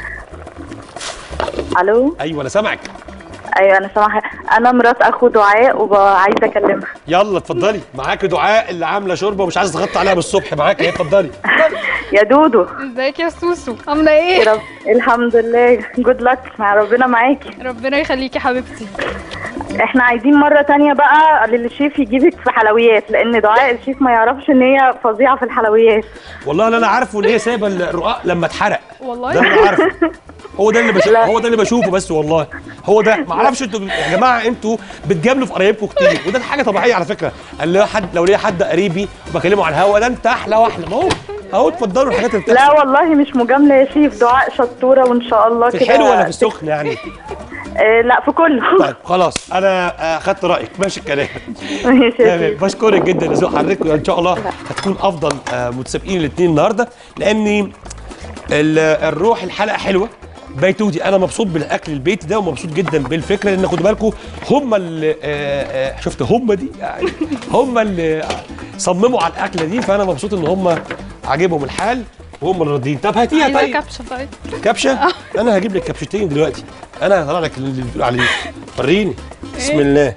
الو ايوه انا سامعك ايوه انا سامحه انا مرات اخو دعاء وعايزه اكلمها يلا اتفضلي معاكي دعاء اللي عامله شوربه ومش عايزه تغطي عليها بالصبح معاكي اهي اتفضلي يا دودو ازيك يا سوسو عامله يا ايه رب الحمد لله جود لك مع ربنا معاكي ربنا يخليكي حبيبتي احنا عايزين مره تانية بقى للشيف يجيبك في حلويات لان دعاء الشيف ما يعرفش ان هي فظيعه في الحلويات والله اللي انا عارفه ان هي سايبه الرقاق لما اتحرق ده والله اللي انا عارفه هو ده اللي بشوف هو ده اللي بشوفه بس والله هو ده ما اعرفش انتوا يا جماعه انتوا بتجاملوا في قرايبكم كتير وده حاجه طبيعيه على فكره قال لي حد لو ليا حد قريبي وبكلمه على الهوا ده انت احلى واحلى ما هو اهو اتفضلوا الحاجات اللي لا بتحصل والله مش مجامله يا شيف دعاء شطوره وان شاء الله في كده الحلو ولا في السخن يعني آه لا في كله طيب خلاص انا آه، خدت رايك ماشي الكلام ماشي يا تمام شيف. بشكرك جدا لذوق حضرتك وان شاء الله هتكون افضل آه، متسابقين الاثنين النهارده لاني ال- الروح الحلقه حلوه بيتوتي انا مبسوط بالاكل البيتي ده ومبسوط جدا بالفكره لان خدوا بالكم هم اللي آه، آه، شفت هم دي يعني هم اللي صمموا على الاكله دي فانا مبسوط ان هم عاجبهم الحال وهم اللي راضيين طب هاتيها عايزه طيب كبشه طيب كبشه انا هجيب لك كبشتين دلوقتي انا هطلع لك اللي بتقول عليه وريني بسم الله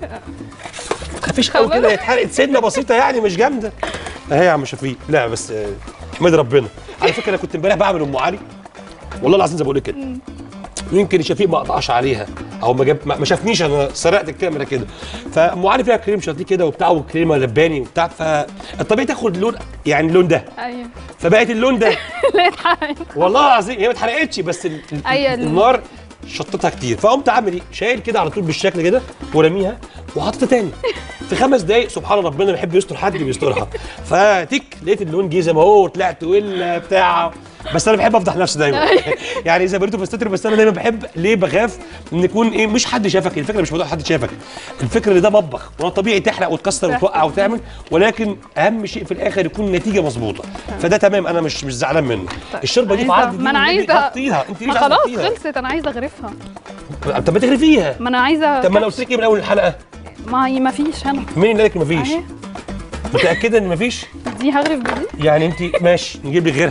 ما تخافيش قوي كده هي اتحرقت سنه بسيطه يعني مش جامده اهي يا عم شفيق لا بس آه، احمد ربنا على فكره انا كنت امبارح بعمل ام علي والله العظيم زي ما بقول لك كده يمكن شفيق ما قطعش عليها او ما جاب ما ما شافنيش انا سرقت الكاميرا كده فام علي فيها كريم شانتيه كده وبتاع وكريمه لباني وبتاع فالطبيعي تاخد لون يعني اللون ده ايوه فبقت اللون ده لا اتحرقت والله العظيم هي ما اتحرقتش بس ال- ال- أيوة، ال- النار شطتها كتير فقمت عامل ايه شايل كده على طول بالشكل كده ورميها وحطيتها تاني في خمس دقايق سبحان ربنا بيحب يستر حد بيسترها فتك لقيت اللون جه زي ما هو طلعت ولا بتاع بس انا بحب افضح نفسي دايما يعني اذا بريتو فاستتر بس انا دايما بحب ليه بخاف ان يكون ايه مش حد شافك الفكره مش موضوع حد شافك الفكره ان ده مطبخ وهو طبيعي تحرق وتكسر وتوقع وتعمل ولكن اهم شيء في الاخر يكون النتيجه مظبوطه فده تمام انا مش مش زعلان منه الشوربه دي في عايزة- عرض دي ما انا والنبي عايزه حطيها انت ليش ما عايزة خلاص تحطيها؟ خلصت انا عايزه اغرفها طب ما تغرفيها ما انا عايزه طب ما انا قلت لك ايه من اول الحلقه ما هي ما فيش هنا مين اللي قال لك مفيش اهي متاكده ان مفيش دي هغرف بدي يعني انت ماشي نجيب لك غيرها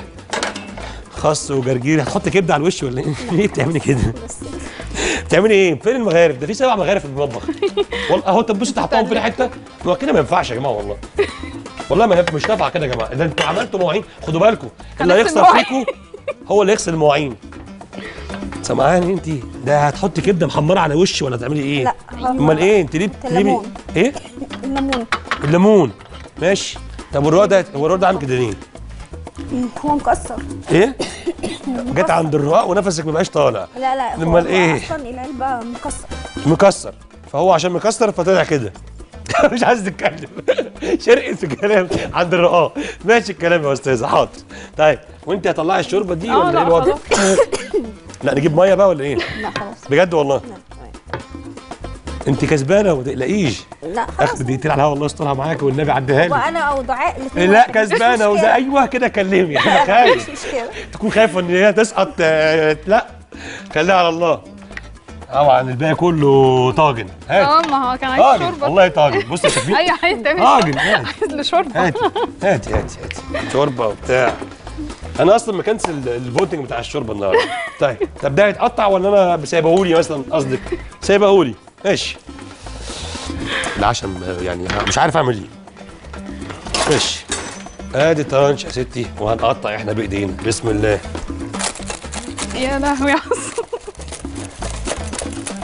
خس وجرجير هتحط كبده على الوش ولا ايه ليه بتعملي كده بتعملي ايه فين المغارف ده في سبع مغارف في المطبخ والله اهو طب بصوا تحطهم في حته ما هو كده ما ينفعش يا جماعه والله والله ما مش نافعه كده يا جماعه ده انتوا عملتوا مواعين خدوا بالكم اللي هنغسل هيخسر مواعين. فيكم هو اللي يغسل المواعين سامعاني انت ده هتحطي كبده محمره على وش ولا تعملي ايه لا امال ايه انت ليه ليه الليمون. ايه الليمون الليمون ماشي طب والرق ده هو الرق ده عامل كده ليه هو مكسر ايه جت عند الرقاق ونفسك ما بقاش طالع لا لا هو- امال هو ايه اصلا العلبه مكسر مكسر فهو عشان مكسر فطلع كده مش عايز تتكلم شرقت في الكلام عند الرقاق ماشي الكلام يا استاذه حاضر طيب وانت هتطلعي الشوربه دي اه ولا ايه لا الوضع خلاص لا نجيب ميه بقى ولا ايه لا خلاص بجد والله لا تمام. انت كسبانه وما تقلقيش لا خلاص اخد دقيقتين على الهوا الله يسترها معاك والنبي عديها لي وانا او دعاء الاثنين لا كسبانه وده ايوه كده كلمي انا خايف مش مشكله تكون خايفه ان هي تسقط آه، لا خليها على الله طبعا الباقي كله طاجن هات اه ما هو كان عايز طاجن شوربه والله طاجن بص يا شفيق اي عايز تعمل طاجن هات عايز له شوربه هاتي هاتي هاتي هاتي شوربه وبتاع انا اصلا مكنسل الفوتنج بتاع الشوربه النهارده طيب طب ده هيتقطع ولا انا سايبهولي مثلا قصدك سايبهولي ماشي لا عشان يعني مش عارف اعمل ايه ماشي ادي طرنش يا ستي وهنقطع احنا بايدينا بسم الله يا لهوي يا حسن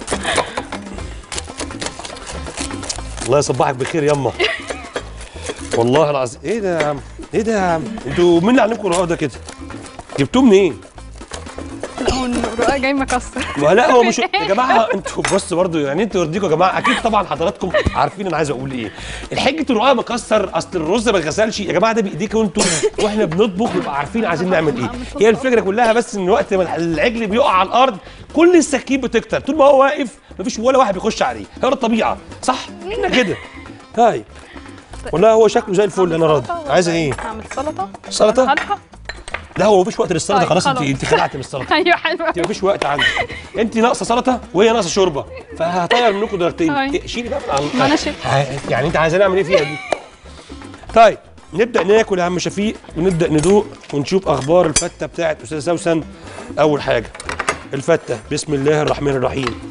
الله يصبحك بخير يما والله العظيم ايه ده يا عم ايه ده يا عم انتوا مين اللي عندكم رقاق ده كده جبتوه منين لا هو الرقاق جاي مكسر ما لا هو مش يا جماعه انتوا بص برضو يعني انتوا يرضيكم يا جماعه اكيد طبعا حضراتكم عارفين انا عايز اقول ايه الحجه الرقاق مكسر اصل الرز ما اتغسلش يا جماعه ده بايديكم انتوا واحنا بنطبخ نبقى عارفين عايزين نعمل ايه هي الفكره كلها بس ان وقت ما العجل بيقع على الارض كل السكين بتكتر طول ما هو واقف مفيش ولا واحد بيخش عليه هي ده الطبيعه صح احنا كده هاي والله هو شكله زي الفل انا راضي عايزه ايه اعمل سلطه سلطة؟ هلحق لا هو مفيش وقت للسلطه طيب، خلاص انت خلاص. انت خلعت من السلطه ايوه حلوه انت مفيش وقت عندك انت ناقصه سلطه وهي ناقصه شوربه فهطير منكم درجتين أيوة. إيه، شيلي بقى من على- ما أنا شلت. ع- يعني انت عايزه نعمل ايه فيها دي طيب نبدا ناكل يا عم شفيق ونبدا ندوق ونشوف اخبار الفته بتاعت استاذه سوسن اول حاجه الفته بسم الله الرحمن الرحيم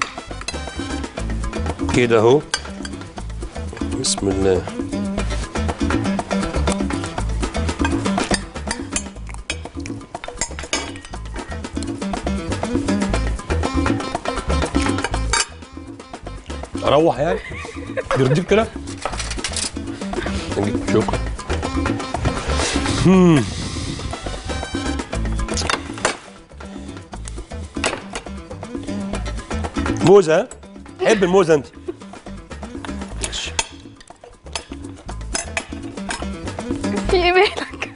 كده اهو بسم الله اروح يعني يرضيك كده نجيب شكرا مم. موزة ها؟ تحب الموزة انت ماشي. في ايه مالك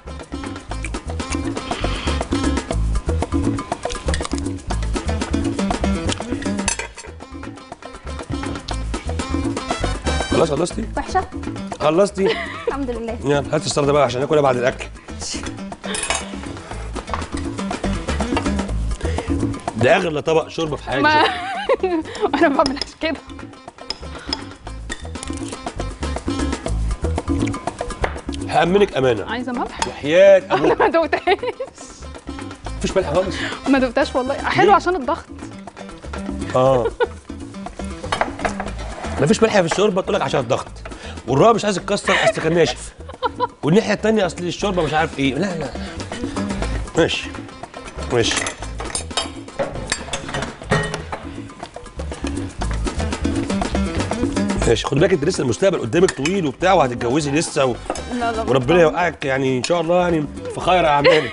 خلاص خلصتي وحشه خلصتي الحمد لله يلا هات السلطه بقى عشان ناكلها بعد الاكل ده اغلى طبق شوربه في حياتي ما انا ما بعملش كده هامنك امانه عايزه ملح وحياه انا ابوك ما دقتهاش مفيش ملح خالص ما دقتهاش والله حلو ليه؟ عشان الضغط اه مفيش ملح في الشوربه تقول لك عشان الضغط والرقاق مش عايز يتكسر اصل كان ناشف والناحيه الثانيه اصل الشوربه مش عارف ايه لا لا ماشي ماشي ماشي خد بالك انت لسه المستقبل قدامك طويل وبتاع وهتتجوزي لسه و... لا لا وربنا يوقعك يعني ان شاء الله يعني في خير اعمالك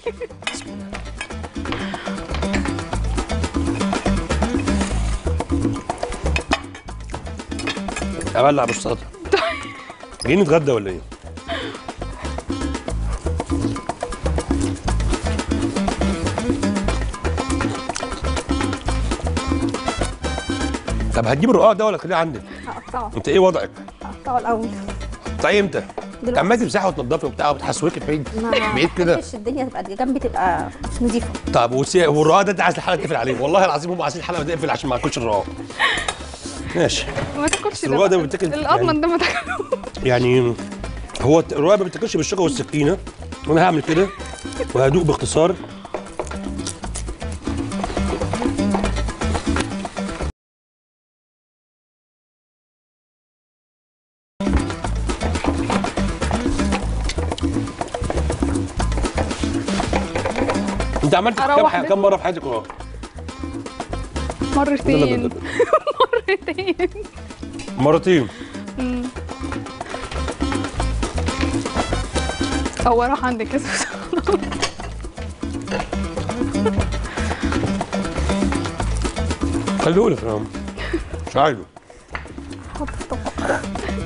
ابلع بالسلطه جايين نتغدى ولا ايه؟ طب هتجيب الرقاق ده ولا خليه عندك؟ هقطعه انت ايه وضعك؟ هقطعه الاول طيب امتى؟ دلوقتي. عمال تمسحي وتنضفي وبتاع وبتحسوكي بعيد ما بعيد كده بحبش الدنيا تبقى جنبي تبقى مش نظيفه طب والسي- والرقاق ده انت عايز الحلقه تقفل عليه والله العظيم هم عايزين الحلقه تقفل عشان ما اكلش الرقاق ماشي ما تاكلش الرقاق ده بقى. بيتاكل يعني- الاضمن ده ما تاكلوش يعني هو الت- الرقاق ما بيتاكلش بالشوكه والسكينه وانا هعمل كده وهدوق باختصار انت عملت كام أروح ح- بيت. كام مره في حياتك رقاق؟ لا لا لا مرتين لا. مرتين مرتين هو راح عند كيس خليه لك يا عم مش عايزه حط في طبق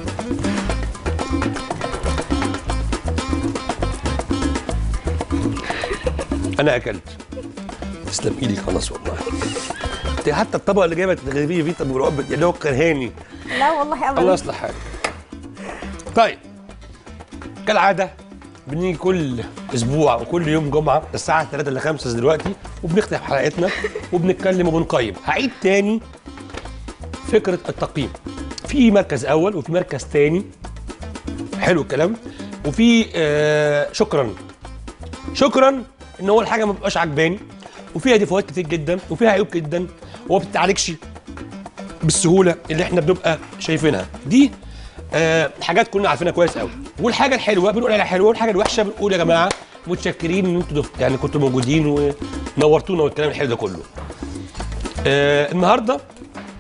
انا اكلت تسلم ايدي خلاص والله انت حتى الطبق اللي جايبه تغربيه فيه طب ورقاق اللي هو كرهاني لا والله ابدا الله يصلح حالك طيب كالعاده بنيجي كل اسبوع وكل يوم جمعه الساعه 3 ل 5 دلوقتي وبنختم حلقتنا وبنتكلم وبنقيم هعيد تاني فكره التقييم في مركز اول وفي مركز تاني حلو الكلام وفي آه شكرا شكرا ان هو الحاجه ما بتبقاش عجباني وفيها ديفوهات كتير جدا وفيها عيوب جدا وما بتتعالجش بالسهوله اللي احنا بنبقى شايفينها دي آه حاجات كنا عارفينها كويس قوي والحاجه الحلوه بنقول عليها حلوه والحاجه الوحشه بنقول يا جماعه متشكرين ان انتوا دف- يعني كنتوا موجودين ونورتونا والكلام الحلو ده كله آه النهارده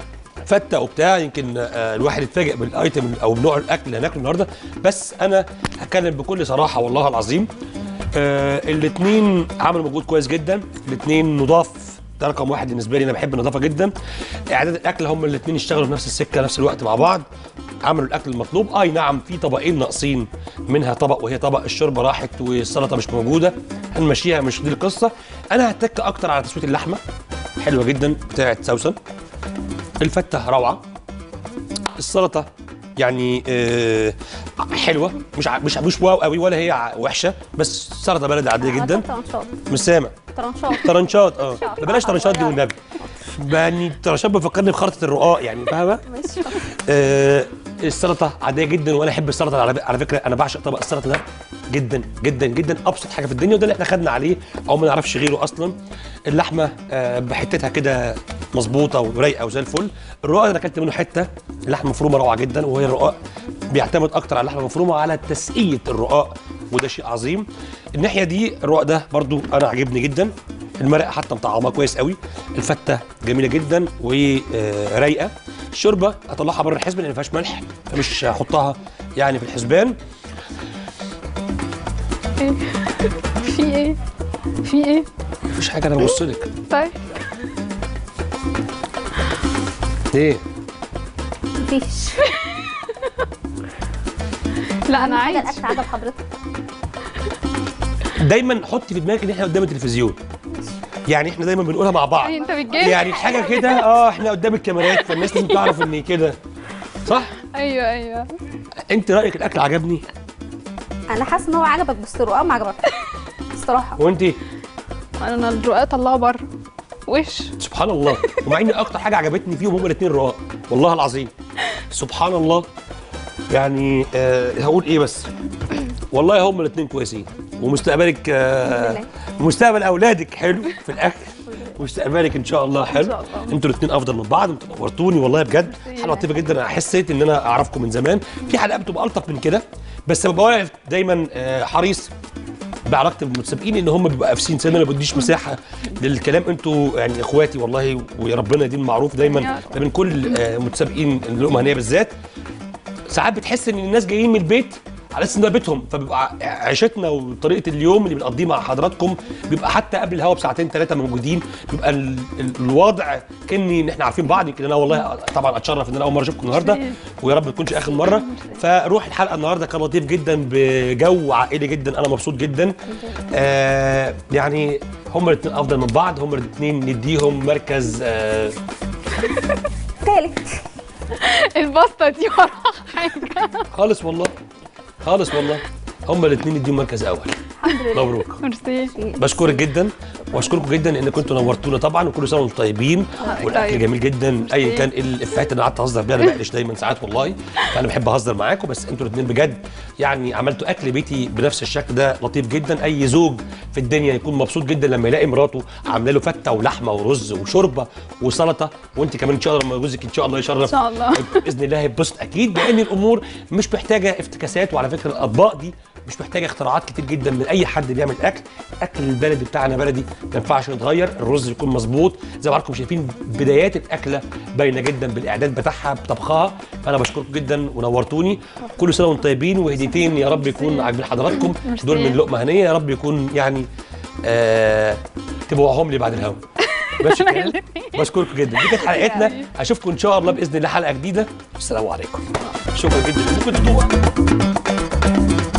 فته وبتاع يمكن آه، الواحد يتفاجئ بالايتم او بنوع الاكل اللي هناكله النهارده بس انا هتكلم بكل صراحه والله العظيم آه الاثنين عملوا مجهود كويس جدا الاثنين نضاف ده رقم واحد بالنسبه لي انا بحب النظافه جدا اعداد الاكل هم الاثنين اشتغلوا في نفس السكه نفس الوقت مع بعض عملوا الاكل المطلوب اي نعم في طبقين ناقصين منها طبق وهي طبق الشوربه راحت والسلطه مش موجوده هنمشيها مش دي القصه انا هتك اكتر على تسويه اللحمه حلوه جدا بتاعت سوسن الفته روعه السلطه يعني آه حلوه مش ع- مش مش واو قوي ولا هي ع- وحشه بس سلطه بلدي عاديه جدا عملتها طرنشات مش سامع طرنشات طرنشات اه طرنشات. بلاش طرنشات دي والنبي يعني طرنشات بيفكرني بخرطه الرقاق يعني فاهمه ماشي آه السلطه عاديه جدا وانا احب السلطه على على فكره انا بعشق طبق السلطه ده جدا جدا جدا ابسط حاجه في الدنيا وده اللي احنا خدنا عليه او ما نعرفش غيره اصلا اللحمه آه بحتتها كده مظبوطه ورايقه وزي الفل الرقاق انا اكلت منه حته اللحمه مفرومه روعه جدا وهي الرقاق بيعتمد اكتر على اللحمه المفرومه على تسقيه الرقاق وده شيء عظيم الناحيه دي الرقاق ده برضو انا عجبني جدا المرقه حتى مطعمها كويس قوي الفته جميله جدا ورايقه الشوربه اطلعها بره الحسبه لان ما فيهاش ملح فمش هحطها يعني في الحسبان ايه في ايه في ايه مفيش حاجه انا ببص لك طيب ايه مفيش لا انا حاجه عايز الاكل عجب حضرتك دايما حطي في دماغك ان احنا قدام التلفزيون يعني احنا دايما بنقولها مع بعض يعني انت بتجيب يعني حاجه كده اه احنا قدام الكاميرات فالناس لازم تعرف ان كده صح ايوه ايوه انت رايك الاكل عجبني انا حاسه ان هو عجبك بس الرقاق ما عجبك الصراحه وانت انا الرقاق طلعه بره وش سبحان الله ومع ان اكتر حاجه عجبتني فيهم هما الاثنين رقاق والله العظيم سبحان الله يعني آه هقول ايه بس والله هما الاثنين كويسين ومستقبلك آه الحمد مستقبل اولادك حلو في الاكل مستقبلك ان شاء الله حلو شاء الله. انتوا الاثنين افضل من بعض انتوا نورتوني والله بجد حلقه لطيفه جدا انا حسيت ان انا اعرفكم من زمان في حلقات بتبقى الطف من كده بس ببقى واقف دايما آه، حريص بعلاقتي بالمتسابقين ان هم بيبقوا قافشين سنه ما بديش مساحه للكلام انتوا يعني اخواتي والله ويا ربنا يديم معروف يا دايما رب. ما بين كل آه، متسابقين اللقمه هنيه بالذات ساعات بتحس ان الناس جايين من البيت على اساس ان ده بيتهم فبيبقى عيشتنا وطريقه اليوم اللي بنقضيه مع حضراتكم بيبقى حتى قبل الهوا بساعتين ثلاثه موجودين بيبقى ال ال الوضع كاني ان احنا عارفين بعض يمكن انا والله طبعا اتشرف ان انا اول مره اشوفكم النهارده ويا رب ما تكونش اخر مره فروح الحلقه النهارده كان لطيف جدا بجو عائلي جدا انا مبسوط جدا آه يعني هما الاثنين افضل من بعض هما الاثنين نديهم مركز آه تالت البسطه دي وراها حاجه خالص والله خالص والله هما الاثنين نديهم مركز اول الحمد لله مبروك ميرسي بشكرك جدا واشكركم جدا ان كنتوا نورتونا طبعا وكل سنه وانتم طيبين والاكل طيب. جميل جدا ايا كان إيه الافيهات اللي قعدت اهزر بيها انا بقلش دايما ساعات والله فانا بحب اهزر معاكم بس انتوا الاثنين بجد يعني عملتوا اكل بيتي بنفس الشكل ده لطيف جدا اي زوج في الدنيا يكون مبسوط جدا لما يلاقي مراته عامله له فته ولحمه ورز وشوربه وسلطه وانت كمان ان شاء الله لما جوزك ان شاء الله يشرف ان شاء الله باذن الله هيتبسط اكيد لان الامور مش محتاجه افتكاسات وعلى فكره الاطباق دي مش محتاجه اختراعات كتير جدا من اي حد بيعمل اكل اكل البلدي بتاعنا بلدي ما ينفعش يتغير الرز يكون مظبوط زي ما حضراتكم شايفين بدايات الاكله باينه جدا بالاعداد بتاعها بطبخها فانا بشكركم جدا ونورتوني كل سنه وانتم طيبين وهديتين يا رب يكون عاجبين حضراتكم ميرسي. دول من لقمه هنيه يا رب يكون يعني آه تبوعهم لي بعد الهوا ماشي كده بشكركم جدا دي كانت حلقتنا اشوفكم ان شاء الله باذن الله حلقه جديده السلام عليكم شكرا جدا ممكن تدوق